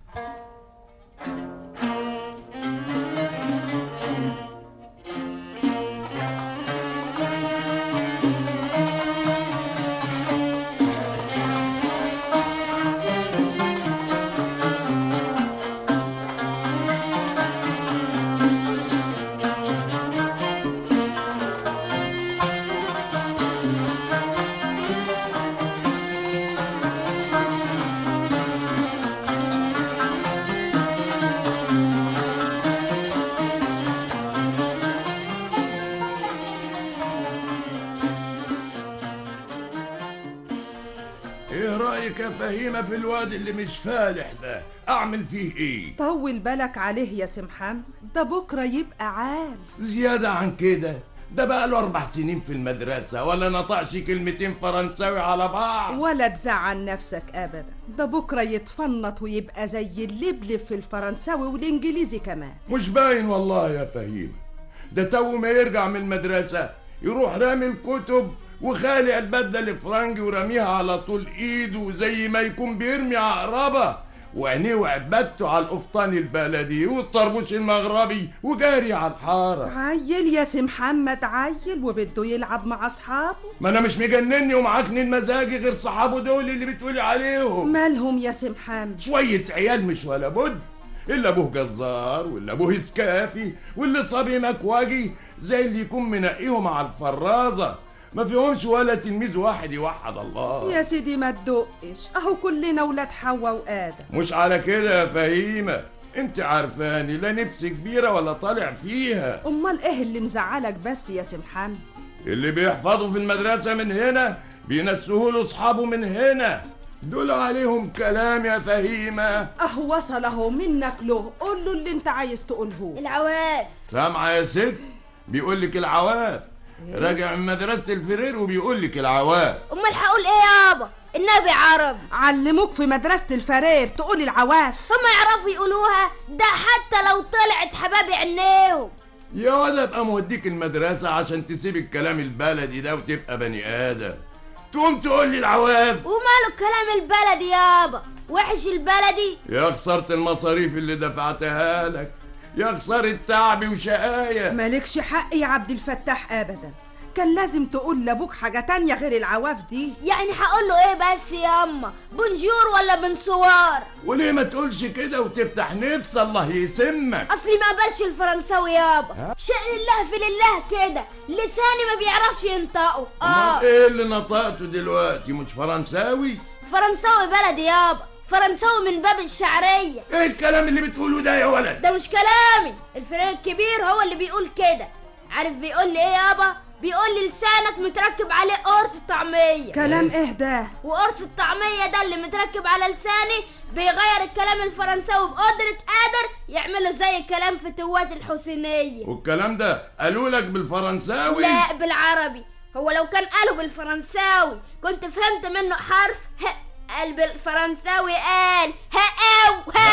ايه رايك يا فهيمه في الواد اللي مش فالح ده اعمل فيه ايه طول بالك عليه يا سي محمد ده بكره يبقى عال زياده عن كده ده بقى له اربع سنين في المدرسه ولا نطقش كلمتين فرنساوي على بعض ولا تزعل نفسك ابدا ده بكره يتفنط ويبقى زي اللبلب في الفرنساوي والانجليزي كمان مش باين والله يا فهيمه ده تو ما يرجع من المدرسه يروح رامي الكتب وخالع البدله الفرنجي وراميها على طول ايده زي ما يكون بيرمي عقربه وعينيه وعبادته على القفطان البلدي والطربوش المغربي وجاري على الحاره عيل يا سي محمد عيل وبده يلعب مع اصحابه ما انا مش مجنني ومعكنن مزاجي غير صحابه دول اللي بتقولي عليهم مالهم يا سي محمد شوية عيال مش ولا بد إلا أبوه جزار ولا أبوه سكافي واللي صبي مكواجي زي اللي يكون منقيهم على الفرازة ما فيهمش ولا تلميذ واحد يوحد الله يا سيدي ما تدقش اهو كلنا ولاد حواء وادم مش على كده يا فهيمة انت عارفاني لا نفسي كبيرة ولا طالع فيها امال ايه اللي مزعلك بس يا سي محمد اللي بيحفظوا في المدرسة من هنا بينسوه له أصحابه من هنا دول عليهم كلام يا فهيمة اه وصل اهو منك له قول له اللي انت عايز تقوله العواف سامعة يا ست بيقول لك العواف راجع من مدرسة الفرير وبيقول لك العواف امال هقول ايه يابا النبي عربي علموك في مدرسة الفرير تقول العواف هما يعرفوا يقولوها ده حتى لو طلعت حباب عينيهم يا ولا ابقى موديك المدرسة عشان تسيب الكلام البلدي ده وتبقى بني آدم تقوم تقول لي العواف وماله الكلام البلدي يابا وحش البلدي يا خسارة المصاريف اللي دفعتها لك يا خسارة تعبي وشقايا مالكش حق يا عبد الفتاح ابدا كان لازم تقول لابوك حاجة تانية غير العواف دي يعني هقول له ايه بس يا اما بونجور ولا بنسوار وليه ما تقولش كده وتفتح نفس الله يسمك اصلي ما قبلش الفرنساوي يابا شأن الله في لله كده لساني ما بيعرفش ينطقه اه امال ايه اللي نطقته دلوقتي مش فرنساوي فرنساوي بلدي يابا فرنساوي من باب الشعرية ايه الكلام اللي بتقوله ده يا ولد ده مش كلامي الفريق الكبير هو اللي بيقول كده عارف بيقول لي ايه يابا بيقول لي لسانك متركب عليه قرص الطعمية كلام ايه ده وقرص الطعمية ده اللي متركب على لساني بيغير الكلام الفرنساوي بقدرة قادر يعمله زي الكلام في توات الحسينية والكلام ده قالوا لك بالفرنساوي لا بالعربي هو لو كان قاله بالفرنساوي كنت فهمت منه حرف ه قلب الفرنساوي قال هاو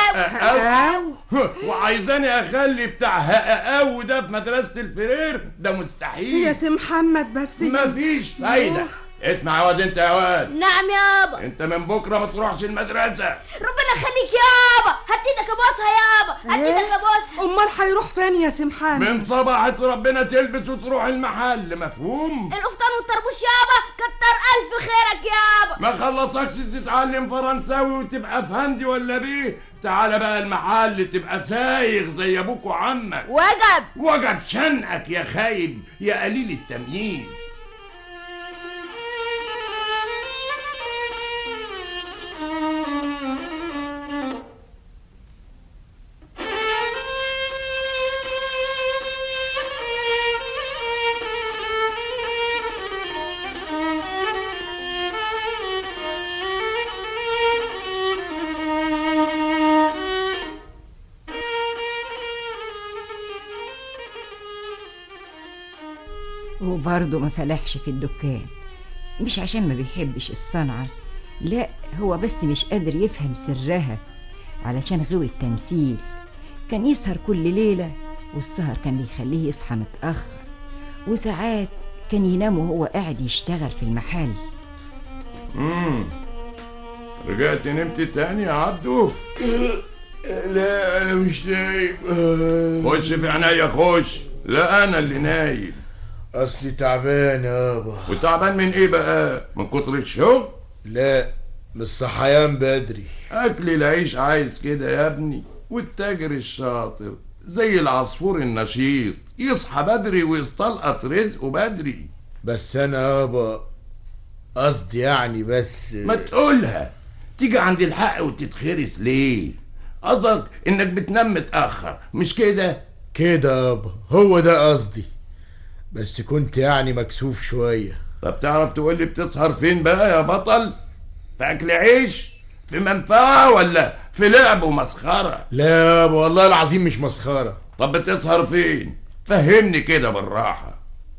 هاو هاو وعايزاني اخلي بتاع هاو ده في مدرسة الفرير ده مستحيل يا سي محمد بس مفيش فايدة اسمع يا واد انت يا واد نعم يابا انت من بكره ما تروحش المدرسه ربنا يخليك يابا هات ايدك ابوسها يابا هات ايدك ابوسها امال هيروح فين يا سمحان من صباحة ربنا تلبس وتروح المحل مفهوم القفطان والطربوش يابا كتر الف خيرك يابا ما خلصكش تتعلم فرنساوي وتبقى فهندي ولا بيه تعال بقى المحل تبقى سايغ زي ابوك وعمك وجب وجب شنقك يا خايب يا قليل التمييز وبرضه ما فلحش في الدكان مش عشان ما بيحبش الصنعة لا هو بس مش قادر يفهم سرها علشان غوي التمثيل كان يسهر كل ليلة والسهر كان بيخليه يصحى متأخر وساعات كان ينام وهو قاعد يشتغل في المحل امم رجعت نمت تاني يا عبدو لا انا مش نايم خش في عينيا خش لا انا اللي نايم اصلي تعبان يابا وتعبان من ايه بقى من كتر الشغل لا من الصحيان بدري اكل العيش عايز كده يا ابني والتاجر الشاطر زي العصفور النشيط يصحى بدري ويستلقط رزقه بدري بس انا يابا قصدي يعني بس ما تقولها تيجي عند الحق وتتخرس ليه قصدك انك بتنام متاخر مش كده كده يابا هو ده قصدي بس كنت يعني مكسوف شوية طب تعرف تقول لي بتسهر فين بقى يا بطل في اكل عيش في منفعه ولا في لعب ومسخره لا يابا والله العظيم مش مسخرة طب بتسهر فين فهمني كده بالراحه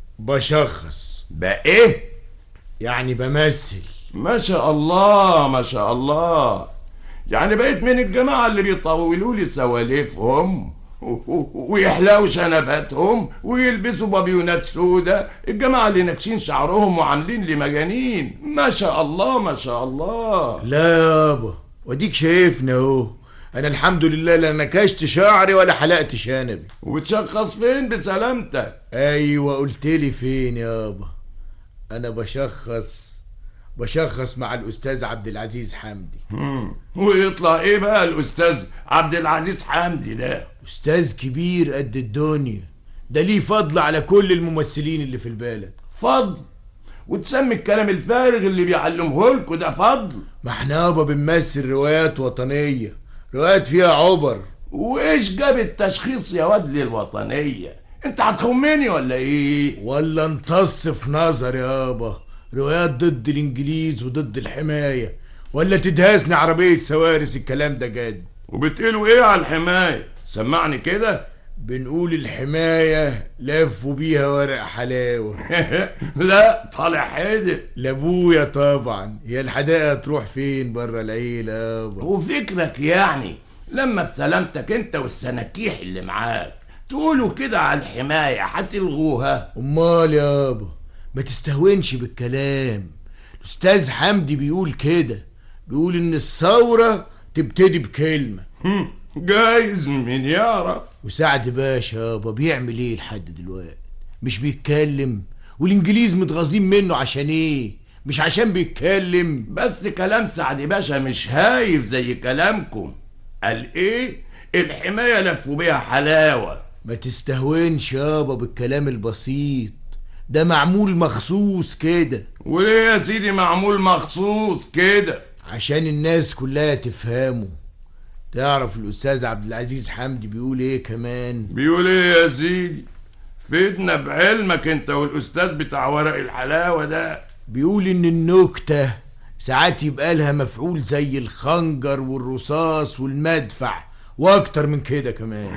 بشخص بقى ايه يعني بمثل ما شاء الله ما شاء الله يعني بقيت من الجماعة اللي بيطولوا لي سواليفهم و- و- ويحلقوا شنباتهم ويلبسوا بابيونات سودة الجماعة اللي ناكشين شعرهم وعاملين لي مجانين ما شاء الله ما شاء الله لا يابا وديك شايفني اهو انا الحمد لله لا نكشت شعري ولا حلقت شنبي وبتشخص فين بسلامتك ايوه قلت لي فين يابا انا بشخص بشخص مع الاستاذ عبد العزيز حمدي مم. ويطلع ايه بقى الاستاذ عبد العزيز حمدي ده استاذ كبير قد الدنيا ده ليه فضل على كل الممثلين اللي في البلد فضل وتسمي الكلام الفارغ اللي بيعلمه لكم ده فضل ما احنا يابا بنمثل روايات وطنيه روايات فيها عبر وايش جاب التشخيص يا واد للوطنيه انت هتخمني ولا ايه ولا امتص في نظر يابا روايات ضد الانجليز وضد الحمايه ولا تدهسني عربيه سوارس الكلام ده جد وبتقولوا ايه على الحمايه سمعني كده بنقول الحمايه لفوا بيها ورق حلاوه لا طالع حدق لابويا طبعا هي الحدائق تروح فين بره العيله يابا وفكرك يعني لما بسلامتك انت والسناكيح اللي معاك تقولوا كده على الحمايه هتلغوها امال يابا ما تستهونش بالكلام الاستاذ حمدي بيقول كده بيقول ان الثوره تبتدي بكلمه جايز مين يعرف وسعد باشا يابا بيعمل ايه لحد دلوقتي مش بيتكلم والانجليز متغاظين منه عشان ايه مش عشان بيتكلم بس كلام سعد باشا مش هايف زي كلامكم قال ايه الحمايه لفوا بيها حلاوه ما تستهونش يابا بالكلام البسيط ده معمول مخصوص كده وليه يا سيدي معمول مخصوص كده عشان الناس كلها تفهمه تعرف الاستاذ عبد العزيز حمدي بيقول ايه كمان بيقول ايه يا سيدي فدنا بعلمك انت والاستاذ بتاع ورق الحلاوه ده بيقول ان النكته ساعات يبقى لها مفعول زي الخنجر والرصاص والمدفع واكتر من كده كمان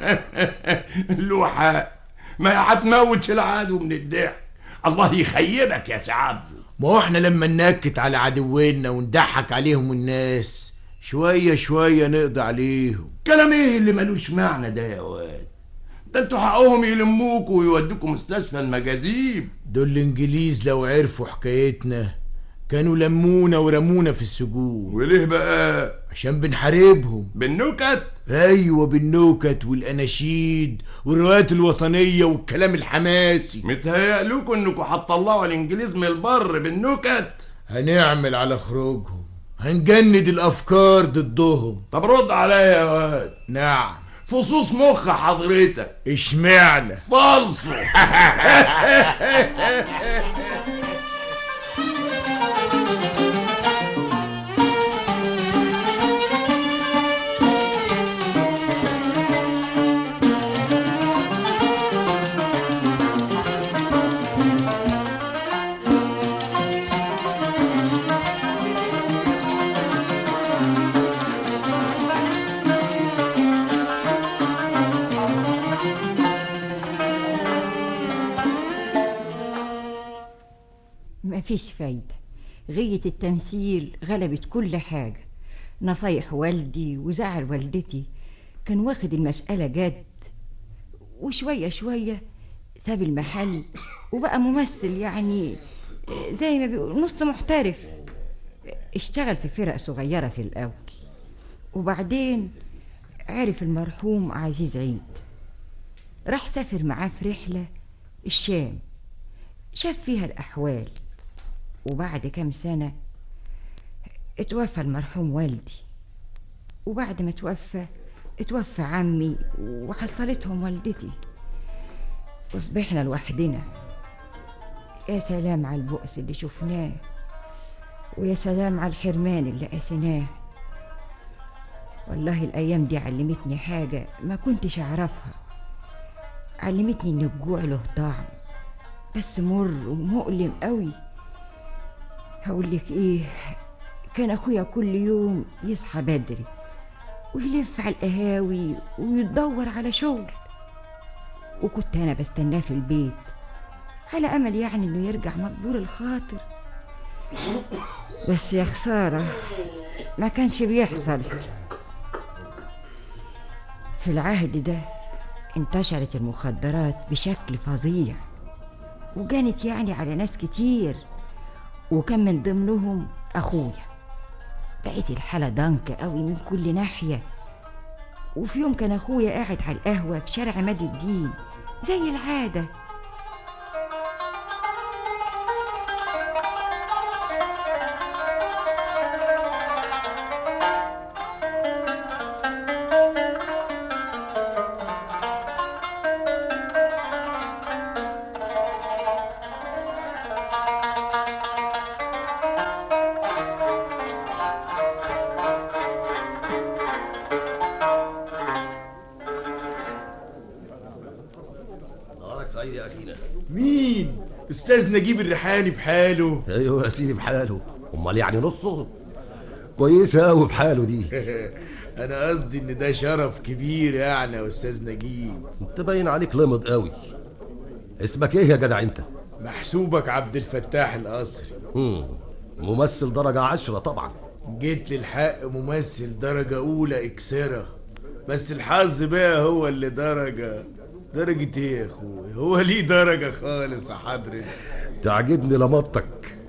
له حق ما هتموت العدو من الضحك الله يخيبك يا سعد ما هو احنا لما ننكت على عدونا ونضحك عليهم الناس شوية شوية نقضي عليهم كلام ايه اللي ملوش معنى ده يا واد ده انتوا حقهم يلموكوا ويودوكوا مستشفى المجاذيب دول الانجليز لو عرفوا حكايتنا كانوا لمونا ورمونا في السجون وليه بقى عشان بنحاربهم بالنكت ايوه بالنكت والاناشيد والروايات الوطنيه والكلام الحماسي متهيألكوا انكم هتطلعوا الانجليز من البر بالنكت هنعمل على خروجهم هنجند الافكار ضدهم طب رد عليا يا واد نعم فصوص مخ حضرتك اشمعنى فالصو مفيش فايدة غية التمثيل غلبت كل حاجة نصايح والدي وزعل والدتي كان واخد المسألة جد وشوية شوية ساب المحل وبقى ممثل يعني زي ما بيقول نص محترف اشتغل في فرق صغيرة في الأول وبعدين عرف المرحوم عزيز عيد راح سافر معاه في رحلة الشام شاف فيها الأحوال وبعد كام سنة اتوفى المرحوم والدي وبعد ما توفى اتوفى عمي وحصلتهم والدتي وصبحنا لوحدنا يا سلام على البؤس اللي شفناه ويا سلام على الحرمان اللي قاسيناه والله الأيام دي علمتني حاجة ما كنتش أعرفها علمتني إن الجوع له طعم بس مر ومؤلم قوي هقولك ايه كان اخويا كل يوم يصحى بدري ويلف على القهاوي ويدور على شغل وكنت انا بستناه في البيت على امل يعني انه يرجع مقبول الخاطر بس يا خساره ما كانش بيحصل في العهد ده انتشرت المخدرات بشكل فظيع وجانت يعني على ناس كتير وكان من ضمنهم اخويا بقيت الحالة ضنك قوي من كل ناحية وفي يوم كان اخويا قاعد على القهوة في شارع عماد الدين زي العادة نهارك سعيد يا أكينة مين استاذ نجيب الريحاني بحاله ايوه يا سيدي بحاله امال يعني نصه كويسه قوي بحاله دي انا قصدي ان ده شرف كبير يعني يا استاذ نجيب انت باين عليك لمض قوي اسمك ايه يا جدع انت محسوبك عبد الفتاح القصري مم. ممثل درجة عشرة طبعا جيت للحق ممثل درجة أولى إكسرة بس الحظ بقى هو اللي درجة درجة إيه يا أخوي هو ليه درجة خالص يا حضرتك تعجبني لمطك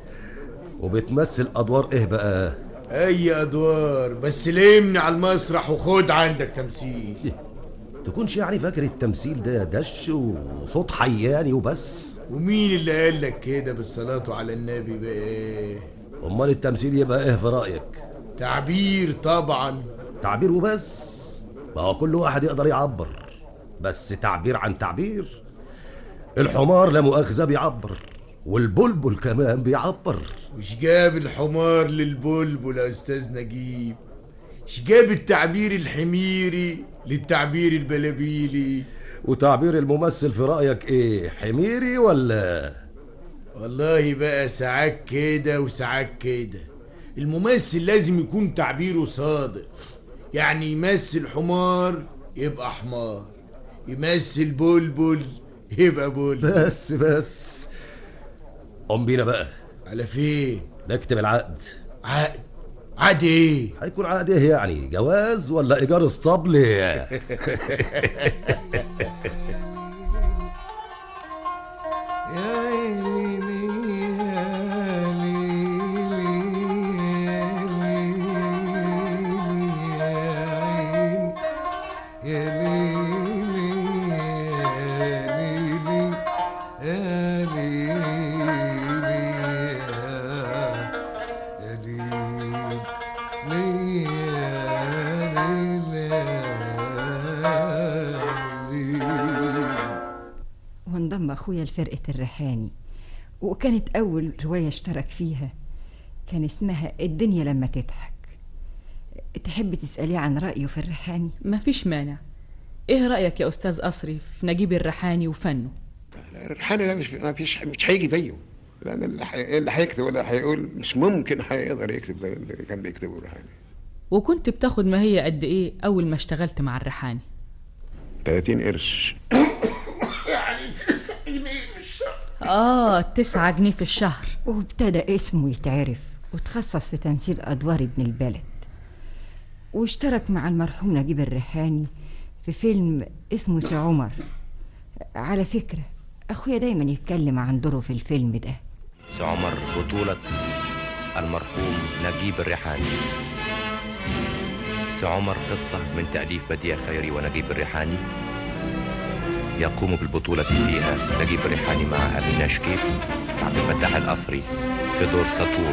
وبتمثل ادوار ايه بقى أي أدوار بس لمني على المسرح وخد عندك تمثيل تكونش يعني فاكر التمثيل ده دش وصوت حياني وبس ومين اللي قال لك كده بالصلاة على النبي بقى امال التمثيل يبقى ايه في رايك تعبير طبعا تعبير وبس ما هو كل واحد يقدر يعبر بس تعبير عن تعبير الحمار لا مؤاخذة بيعبر والبلبل كمان بيعبر مش جاب الحمار للبلبل يا أستاذ نجيب مش جاب التعبير الحميري للتعبير البلابيلي وتعبير الممثل في رأيك ايه حميري ولا والله بقى ساعات كده وساعات كده الممثل لازم يكون تعبيره صادق يعني يمثل حمار يبقى حمار يمثل بلبل يبقى بلبل بس بس قوم بينا بقى على فين نكتب العقد عقد عقد ايه هيكون عقد ايه يعني جواز ولا ايجار اسطبل وانضم أخويا لفرقة الريحاني وكانت أول رواية اشترك فيها كان اسمها الدنيا لما تضحك تحب تسأليه عن رأيه في الريحاني مفيش مانع ايه رأيك يا أستاذ أصري في نجيب الريحاني وفنه الريحاني ده مش ما فيش مش هيجي زيه لان اللي حي- اللي هيكتب ولا هيقول مش ممكن هيقدر يكتب زي اللي كان بيكتبه الريحاني وكنت بتاخد ما هي قد ايه أول ما اشتغلت مع الريحاني 30 قرش يعني جنيه في الشهر آه تسعة جنيه في الشهر وابتدى اسمه يتعرف وتخصص في تمثيل أدوار ابن البلد واشترك مع المرحوم نجيب الريحاني في فيلم اسمه سي عمر على فكرة أخويا دايما يتكلم عن دوره في الفيلم ده سي عمر بطولة المرحوم نجيب الريحاني سي عمر قصة من تأليف بديع خيري ونجيب الريحاني يقوم بالبطولة فيها نجيب الريحاني مع أمينة شكيب عبد الفتاح القصري في دور سطور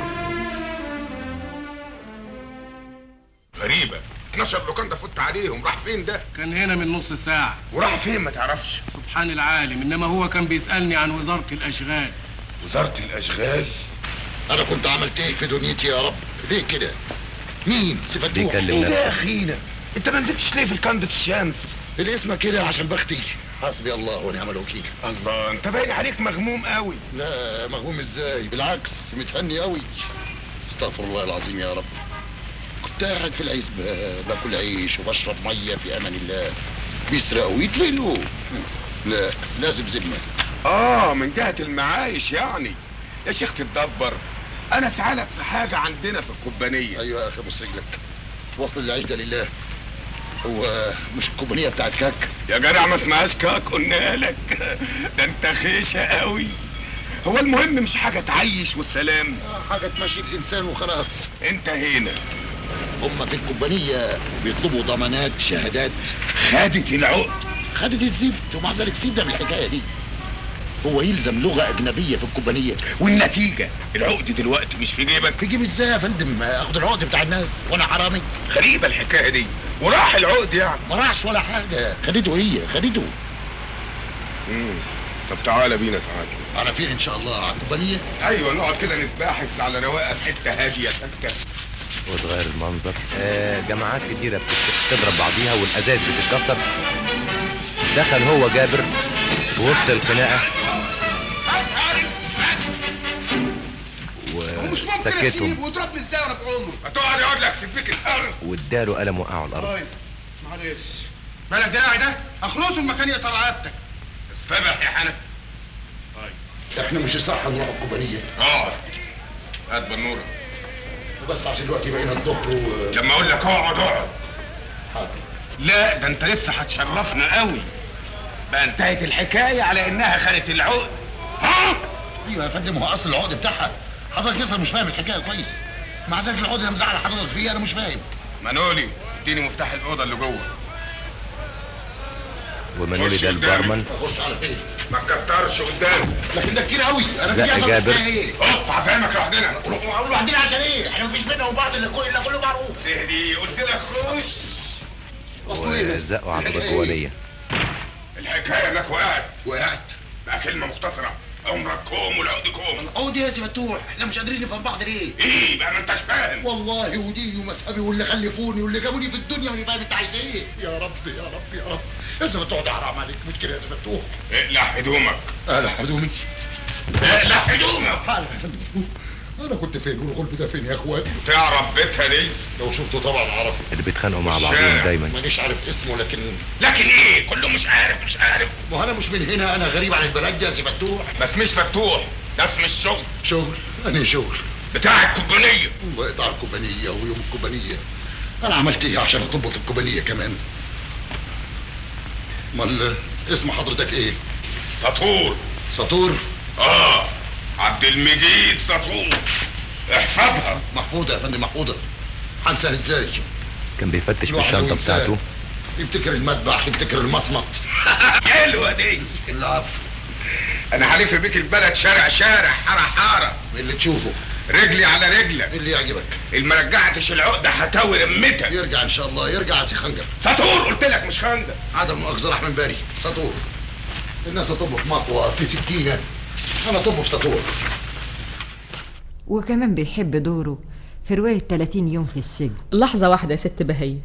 غريبة 12 لوكاندا فت عليهم راح فين ده؟ كان هنا من نص ساعة وراح فين ما تعرفش؟ سبحان العالم إنما هو كان بيسألني عن وزارة الأشغال وزارة الأشغال انا كنت عملت ايه في دنيتي يا رب ليه كده مين صفتوح بيكلم نفسه. يا اخينا انت ما نزلتش ليه في الكندة الشمس الاسم كده عشان بختي حسبي الله ونعم الوكيل الله انت باين عليك مغموم قوي لا مغموم ازاي بالعكس متهني قوي استغفر الله العظيم يا رب كنت قاعد في العزبة باكل عيش وبشرب مية في امان الله بيسرقوا ويتلقوا لا لازم ذمة اه من جهة المعايش يعني يا شيخ تتدبر انا اسعلك في حاجة عندنا في الكوبانية ايوه يا اخي بص رجلك وصل العيش ده لله هو مش الكوبانية بتاعت كاك يا جدع ما اسمهاش كاك قلنا لك ده انت خيشة قوي هو المهم مش حاجة تعيش والسلام حاجة تمشي الانسان وخلاص انت هنا هم في الكوبانية بيطلبوا ضمانات شهادات خدت العقد خدت الزفت ومع ذلك سيبنا من الحكاية دي هو يلزم لغة أجنبية في الكوبانية والنتيجة العقد دلوقتي مش في جيبك في جيبي ازاي يا فندم اخد العقد بتاع الناس وانا حرامي غريبة الحكاية دي وراح العقد يعني ما راحش ولا حاجة خدته هي خدته مم. طب تعالى بينا تعالى على فين ان شاء الله على الكوبانية ايوه نقعد كده نتباحث على رواقه في حته هاديه ساكته وتغير المنظر آه جماعات كتيرة بتت- بتضرب بعضيها والأزاز بتتكسر دخل هو جابر في وسط الخناقة وسكتهم وتضربني ازاي وانا في عمره هتقعد يقعد لك سبيك الارض واداله قلم وقعه على الأرض كويس معلش بالك دراعي ده اخلصه المكان يقطع رقبتك استبح يا حنف احنا مش صح نروح الكوبانية اقعد هات بالنور بس عشان دلوقتي بقينا الظهر و لما اقول لك اقعد اقعد حاضر لا ده انت لسه هتشرفنا قوي بقى انتهت الحكايه على انها خدت العقد ها ايوه يا فندم هو اصل العقد بتاعها حضرتك لسه مش فاهم الحكاية كويس مع ذلك العقد اللي مزعل حضرتك فيه انا مش فاهم منولي اديني مفتاح الاوضه اللي جوه ومنولي ده البارمان اخش على فين ما تكترش قدامي لكن ده كتير قوي انا زق بدي أعرف جابر. الحكاية ايه اقف هفهمك لوحدنا اقول لوحدنا عشان ايه احنا مفيش بينا وبعض الا كل الا كله معروف تهدي قلت لك خش وزقوا على البرجوانية الحكايه انك وقعت وقعت بقى كلمه مختصره عمرك كوم والعقد كوم العقد يا سي فتوح احنا مش قادرين نفهم بعض ليه ايه بقى ما انتش فاهم والله ودي ومسحبي واللي خلفوني واللي جابوني في الدنيا وانا فاهم انت عايز ايه يا رب يا رب يا رب يا سي فتوح ده حرام عليك مش كده يا سي فتوح اقلع هدومك اقلع هدومي اقلع هدومك حاضر يا فندم انا كنت فين والغلب ده فين يا اخواتي تعرف بيتها دي لو شفته طبعا اعرفه اللي بيتخانقوا مع الشارع. بعضهم دايما مانيش عارف اسمه لكن لكن ايه كله مش عارف مش عارف ما هو انا مش من هنا انا غريب عن البلد دي يا سي فتوح بس مش فتوح ده اسم الشغل شغل انا شغل بتاع الكوبانيه وقطع الكوبانية ويوم الكوبانية انا عملت ايه عشان اطبط الكوبانية كمان امال اسم حضرتك ايه سطور سطور اه عبد المجيد سطور احفظها محفوظة يا فندم محفوظة هنساها ازاي كان بيفتش في الواحد الشنطة لو إنسان بتاعته يفتكر المذبح يفتكر المصمت حلوه دي العفو انا هلف بيك البلد شارع شارع حاره حاره اللي تشوفه رجلي على رجلك اللي يعجبك اللي ما رجعتش العقده هتاوي رمتك يرجع ان شاء الله يرجع يا سي خنجر سطور قلت لك مش خندق عدم مؤاخذة رحمن باري سطور الناس تطب في مطوة في سكينة انا طب في سطور وكمان بيحب دوره في رواية 30 يوم في السجن لحظة واحدة يا ست بهية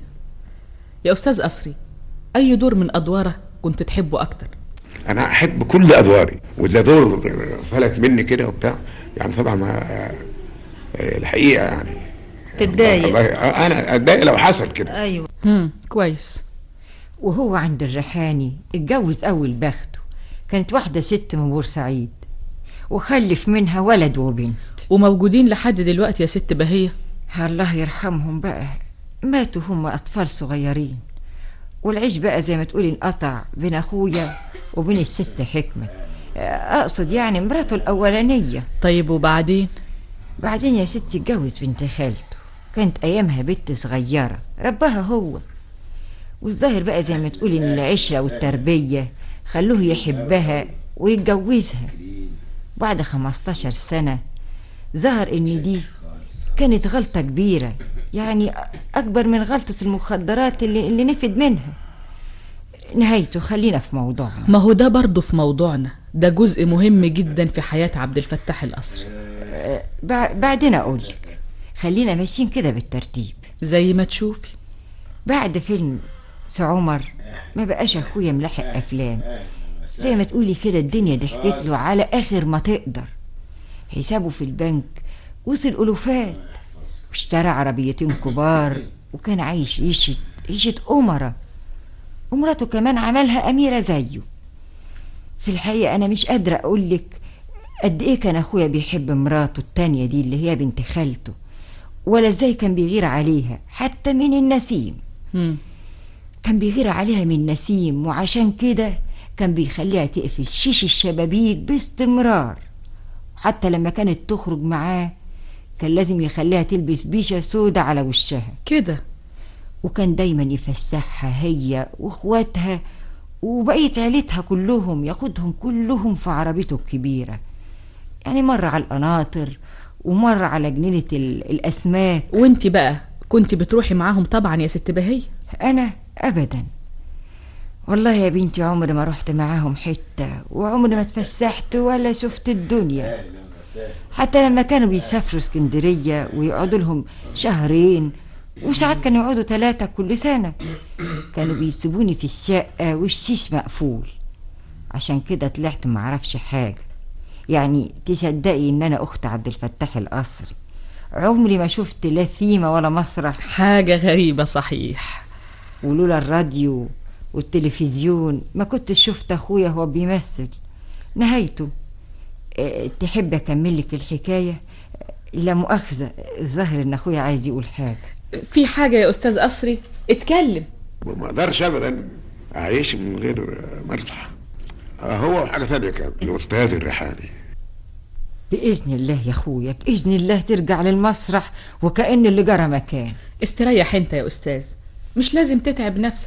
يا أستاذ أسري أي دور من أدوارك كنت تحبه أكتر انا احب كل ادواري واذا دور فلت مني كده وبتاع يعني طبعا ما الحقيقه يعني تتضايق والله انا اتضايق لو حصل كده ايوه هم كويس وهو عند الريحاني اتجوز اول بخته كانت واحدة ست من بورسعيد وخلف منها ولد وبنت وموجودين لحد دلوقتي يا ست بهية الله يرحمهم بقى ماتوا هم أطفال صغيرين والعيش بقى زي ما تقولي انقطع بين أخويا وبين الست حكمة أقصد يعني مراته الأولانية طيب وبعدين بعدين يا ستي اتجوز بنت خالته كانت أيامها بنت صغيرة ربها هو والظاهر بقى زي ما تقولي إن العشرة والتربية خلوه يحبها ويتجوزها بعد 15 سنة ظهر إن دي كانت غلطة كبيرة يعني أكبر من غلطة المخدرات اللي, اللي نفد منها نهايته خلينا في موضوعنا ما هو ده برضه في موضوعنا ده جزء مهم جدا في حياة عبد الفتاح القصري أه بع- بعدين أقولك خلينا ماشيين كده بالترتيب زي ما تشوفي بعد فيلم سي عمر ما بقاش أخويا ملاحق أفلام زي ما تقولي كده الدنيا ضحكت له على آخر ما تقدر حسابه في البنك وصل ألوفات واشترى عربيتين كبار وكان عايش عيشة عيشة أمرة ومراته كمان عملها أميرة زيه في الحقيقة أنا مش قادرة أقولك قد إيه كان أخويا بيحب مراته التانية دي اللي هي بنت خالته ولا إزاي كان بيغير عليها حتى من النسيم هم. كان بيغير عليها من نسيم وعشان كده كان بيخليها تقفل شيش الشبابيك باستمرار حتى لما كانت تخرج معاه كان لازم يخليها تلبس بيشة سودة على وشها كده وكان دايما يفسحها هي واخواتها وبقية عيلتها كلهم ياخدهم كلهم في عربيته الكبيرة يعني مرة على القناطر ومرة على جنينة ال- الأسماك وانت بقى كنت بتروحي معاهم طبعا يا ست بهية أنا أبدا والله يا بنتي عمري ما رحت معاهم حتة وعمري ما اتفسحت ولا شفت الدنيا حتى لما كانوا بيسافروا اسكندرية ويقعدوا لهم شهرين وساعات كانوا يقعدوا ثلاثة كل سنة كانوا بيسيبوني في الشقة والشيش مقفول عشان كده طلعت معرفش حاجة يعني تصدقي ان انا اخت عبد الفتاح القصري عمري ما شفت لا ثيمة ولا مسرح حاجة غريبة صحيح ولولا الراديو والتلفزيون ما كنت شفت اخويا هو بيمثل نهايته اه، تحب اكمل لك الحكايه لا مؤاخذه الظاهر ان اخويا عايز يقول حاجه في حاجة يا أستاذ أسري اتكلم ما اقدرش ابدا اعيش من غير مرتح هو حاجه ثانيه كمان الاستاذ الريحاني باذن الله يا اخويا باذن الله ترجع للمسرح وكأن اللي جرى مكان استريح انت يا أستاذ مش لازم تتعب نفسك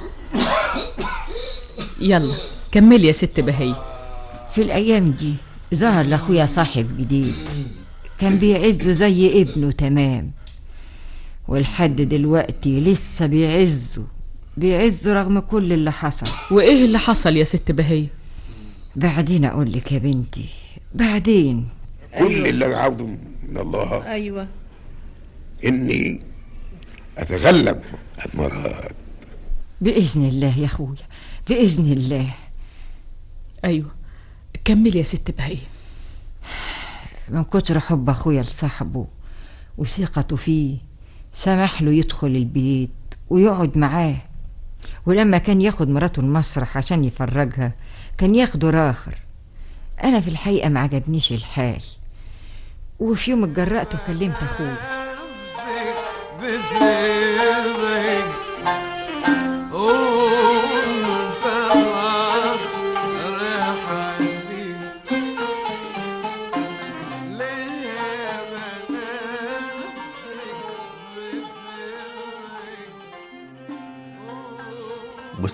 يلا كملي يا ست بهية في الايام دي ظهر لاخويا صاحب جديد كان بيعزه زي ابنه تمام ولحد دلوقتي لسه بيعزه بيعزه رغم كل اللي حصل وإيه اللي حصل يا ست بهية بعدين اقول لك يا بنتي بعدين كل اللي انا عاوزه من الله ايوه اني اتغلب على المرض باذن الله يا اخويا باذن الله أيوة كملي يا ست بهية من كتر حب اخويا لصاحبه وثقته فيه سمح له يدخل البيت ويقعد معاه ولما كان ياخد مراته المسرح عشان يفرجها كان ياخده راخر انا في الحقيقه ما عجبنيش الحال وفي يوم اتجرأت وكلمت اخويا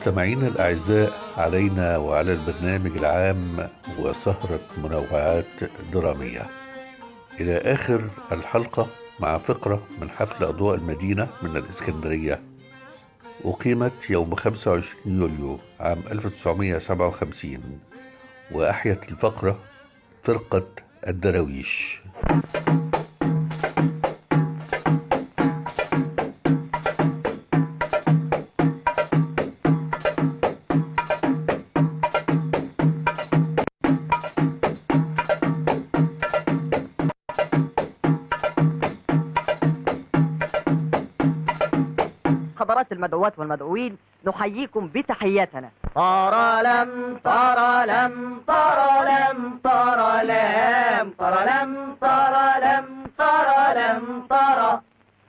مستمعينا الأعزاء علينا وعلى البرنامج العام وسهرة منوعات درامية إلى آخر الحلقة مع فقرة من حفل أضواء المدينة من الإسكندرية أقيمت يوم 25 يوليو عام 1957 وأحيت الفقرة فرقة الدراويش حضرات المدعوات والمدعوين نحييكم بتحياتنا طرى لم طرى لم طرى لم طرى لم طرى لم طرى لم طرى لم طرى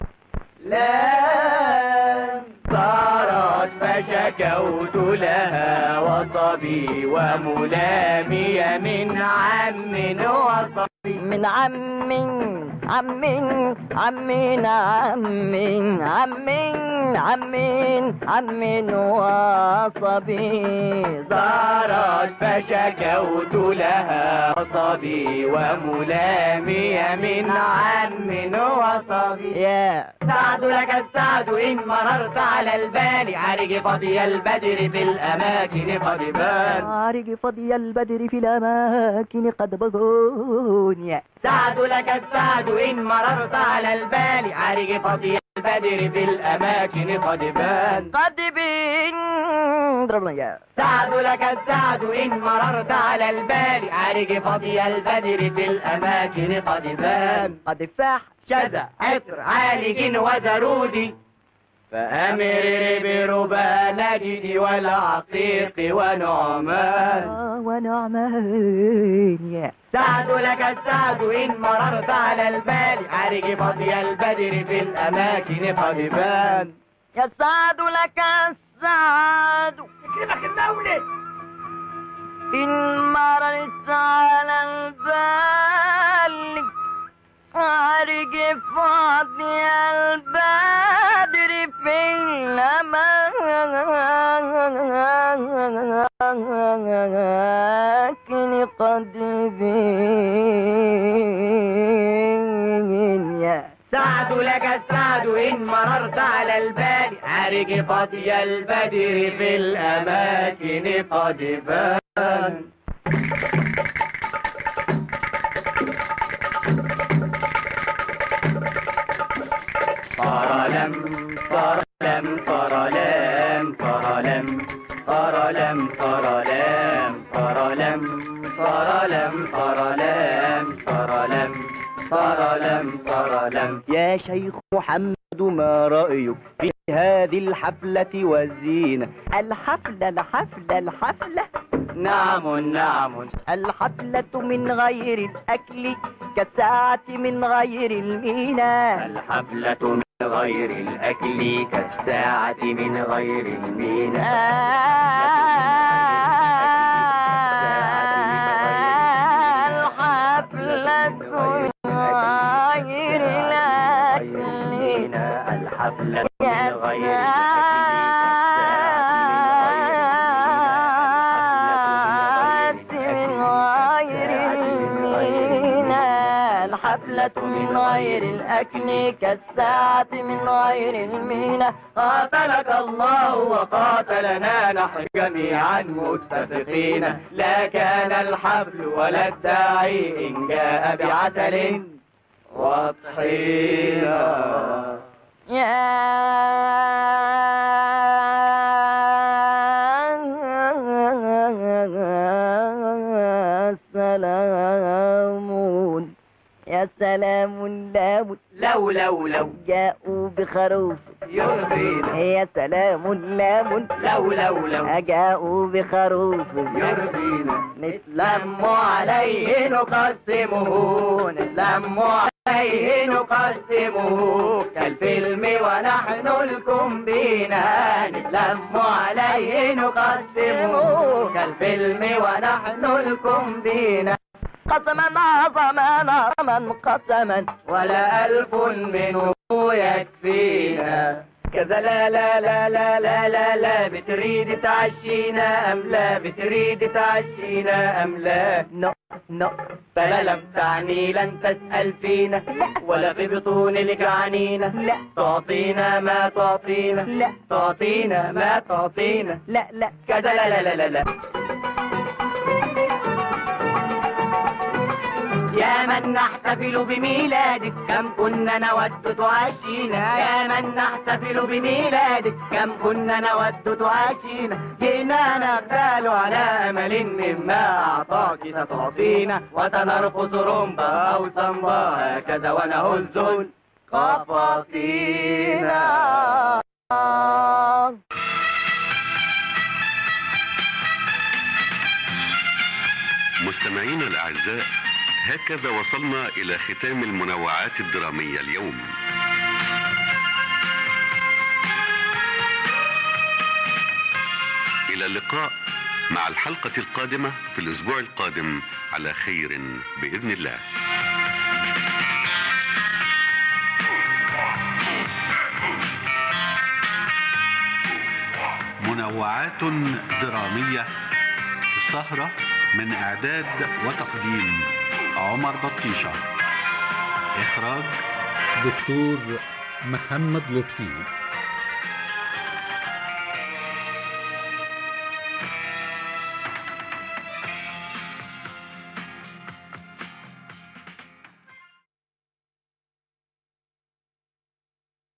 لم طرت فشكوت لها وصبي وملامي من عم وصبي من عم عم عم عم عم عم عم وصبي زارت فشكوت لها وصبي وملامي من عم وصبي يا سعد لك السعد إن مررت على البال عرج فضي البدر في الأماكن قد بان عارج فضي البدر في الأماكن قد بغون سعد لك السعد إن مررت على البال عرج فضي البدر في الأماكن قد بان قد بين سعد لك السعد إن مررت على البال عرج فضي البدر في الأماكن قد بان قد فاح شذا عطر عالج وزرودي فأمر بربا نجد والعقيق ونعمان ونعمان سعد لك السعد إن مررت على البال عرج فضي البدر في الأماكن قد بان يسعد لك السعد يكرمك المولد إن مررت على البال عرج فاضي البدر في الأماكن قد بين يا سعد لك السعد إن مررت على البال عرج فضي البدر في الأماكن قد بان طرلم طرلم طرلم طرلم طرلم طرلم طرلم طرلم طرلم طرلم طرلم طرلم يا شيخ محمد ما رأيك في هذه الحفلة والزينة الحفلة الحفلة الحفلة نعم نعم الحفلة من غير الأكل كالساعة من غير المينا الحفلة من غير الأكل كالساعة من غير المينا الحفلة من غير الأكل الحفلة من غير الحفلة من غير الأكل كالساعة من غير المينا قاتلك الله وقاتلنا نحن جميعا متفقين لا كان الحبل ولا الداعي إن جاء بعسل وطحينا يا سلام يا سلام لام لو لو لو جاءوا بخروف يرضينا يا سلام لام لو لو لو جاءوا بخروف يرضينا نتلم عليه نقسمه نتلم عليه نقسمه كالفيلم ونحن الكومبينا نتلم عليه نقسمه كالفيلم ونحن الكومبينا قسما عظما عظما قسما ولا ألف منه يكفينا كذا لا لا لا لا لا لا لا بتريد تعشينا أم لا بتريد تعشينا أم لا نو نو فلا لم تعني لن تسأل فينا ولا في بطون الجعانين لا تعطينا ما تعطينا لا تعطينا ما تعطينا لا لا كذا لا لا لا لا, لا. يا من نحتفل بميلادك كم كنا نود تعاشينا يا من نحتفل بميلادك كم كنا نود تعاشينا جئنا نغتال على أمل مما أعطاك ستعطينا وسنرقص رمبا أو سمبا هكذا ونهز القفاصينا مستمعينا الأعزاء هكذا وصلنا إلى ختام المنوعات الدرامية اليوم إلى اللقاء مع الحلقة القادمة في الأسبوع القادم على خير بإذن الله منوعات درامية السهرة من إعداد وتقديم عمر بطيشة إخراج دكتور محمد لطفي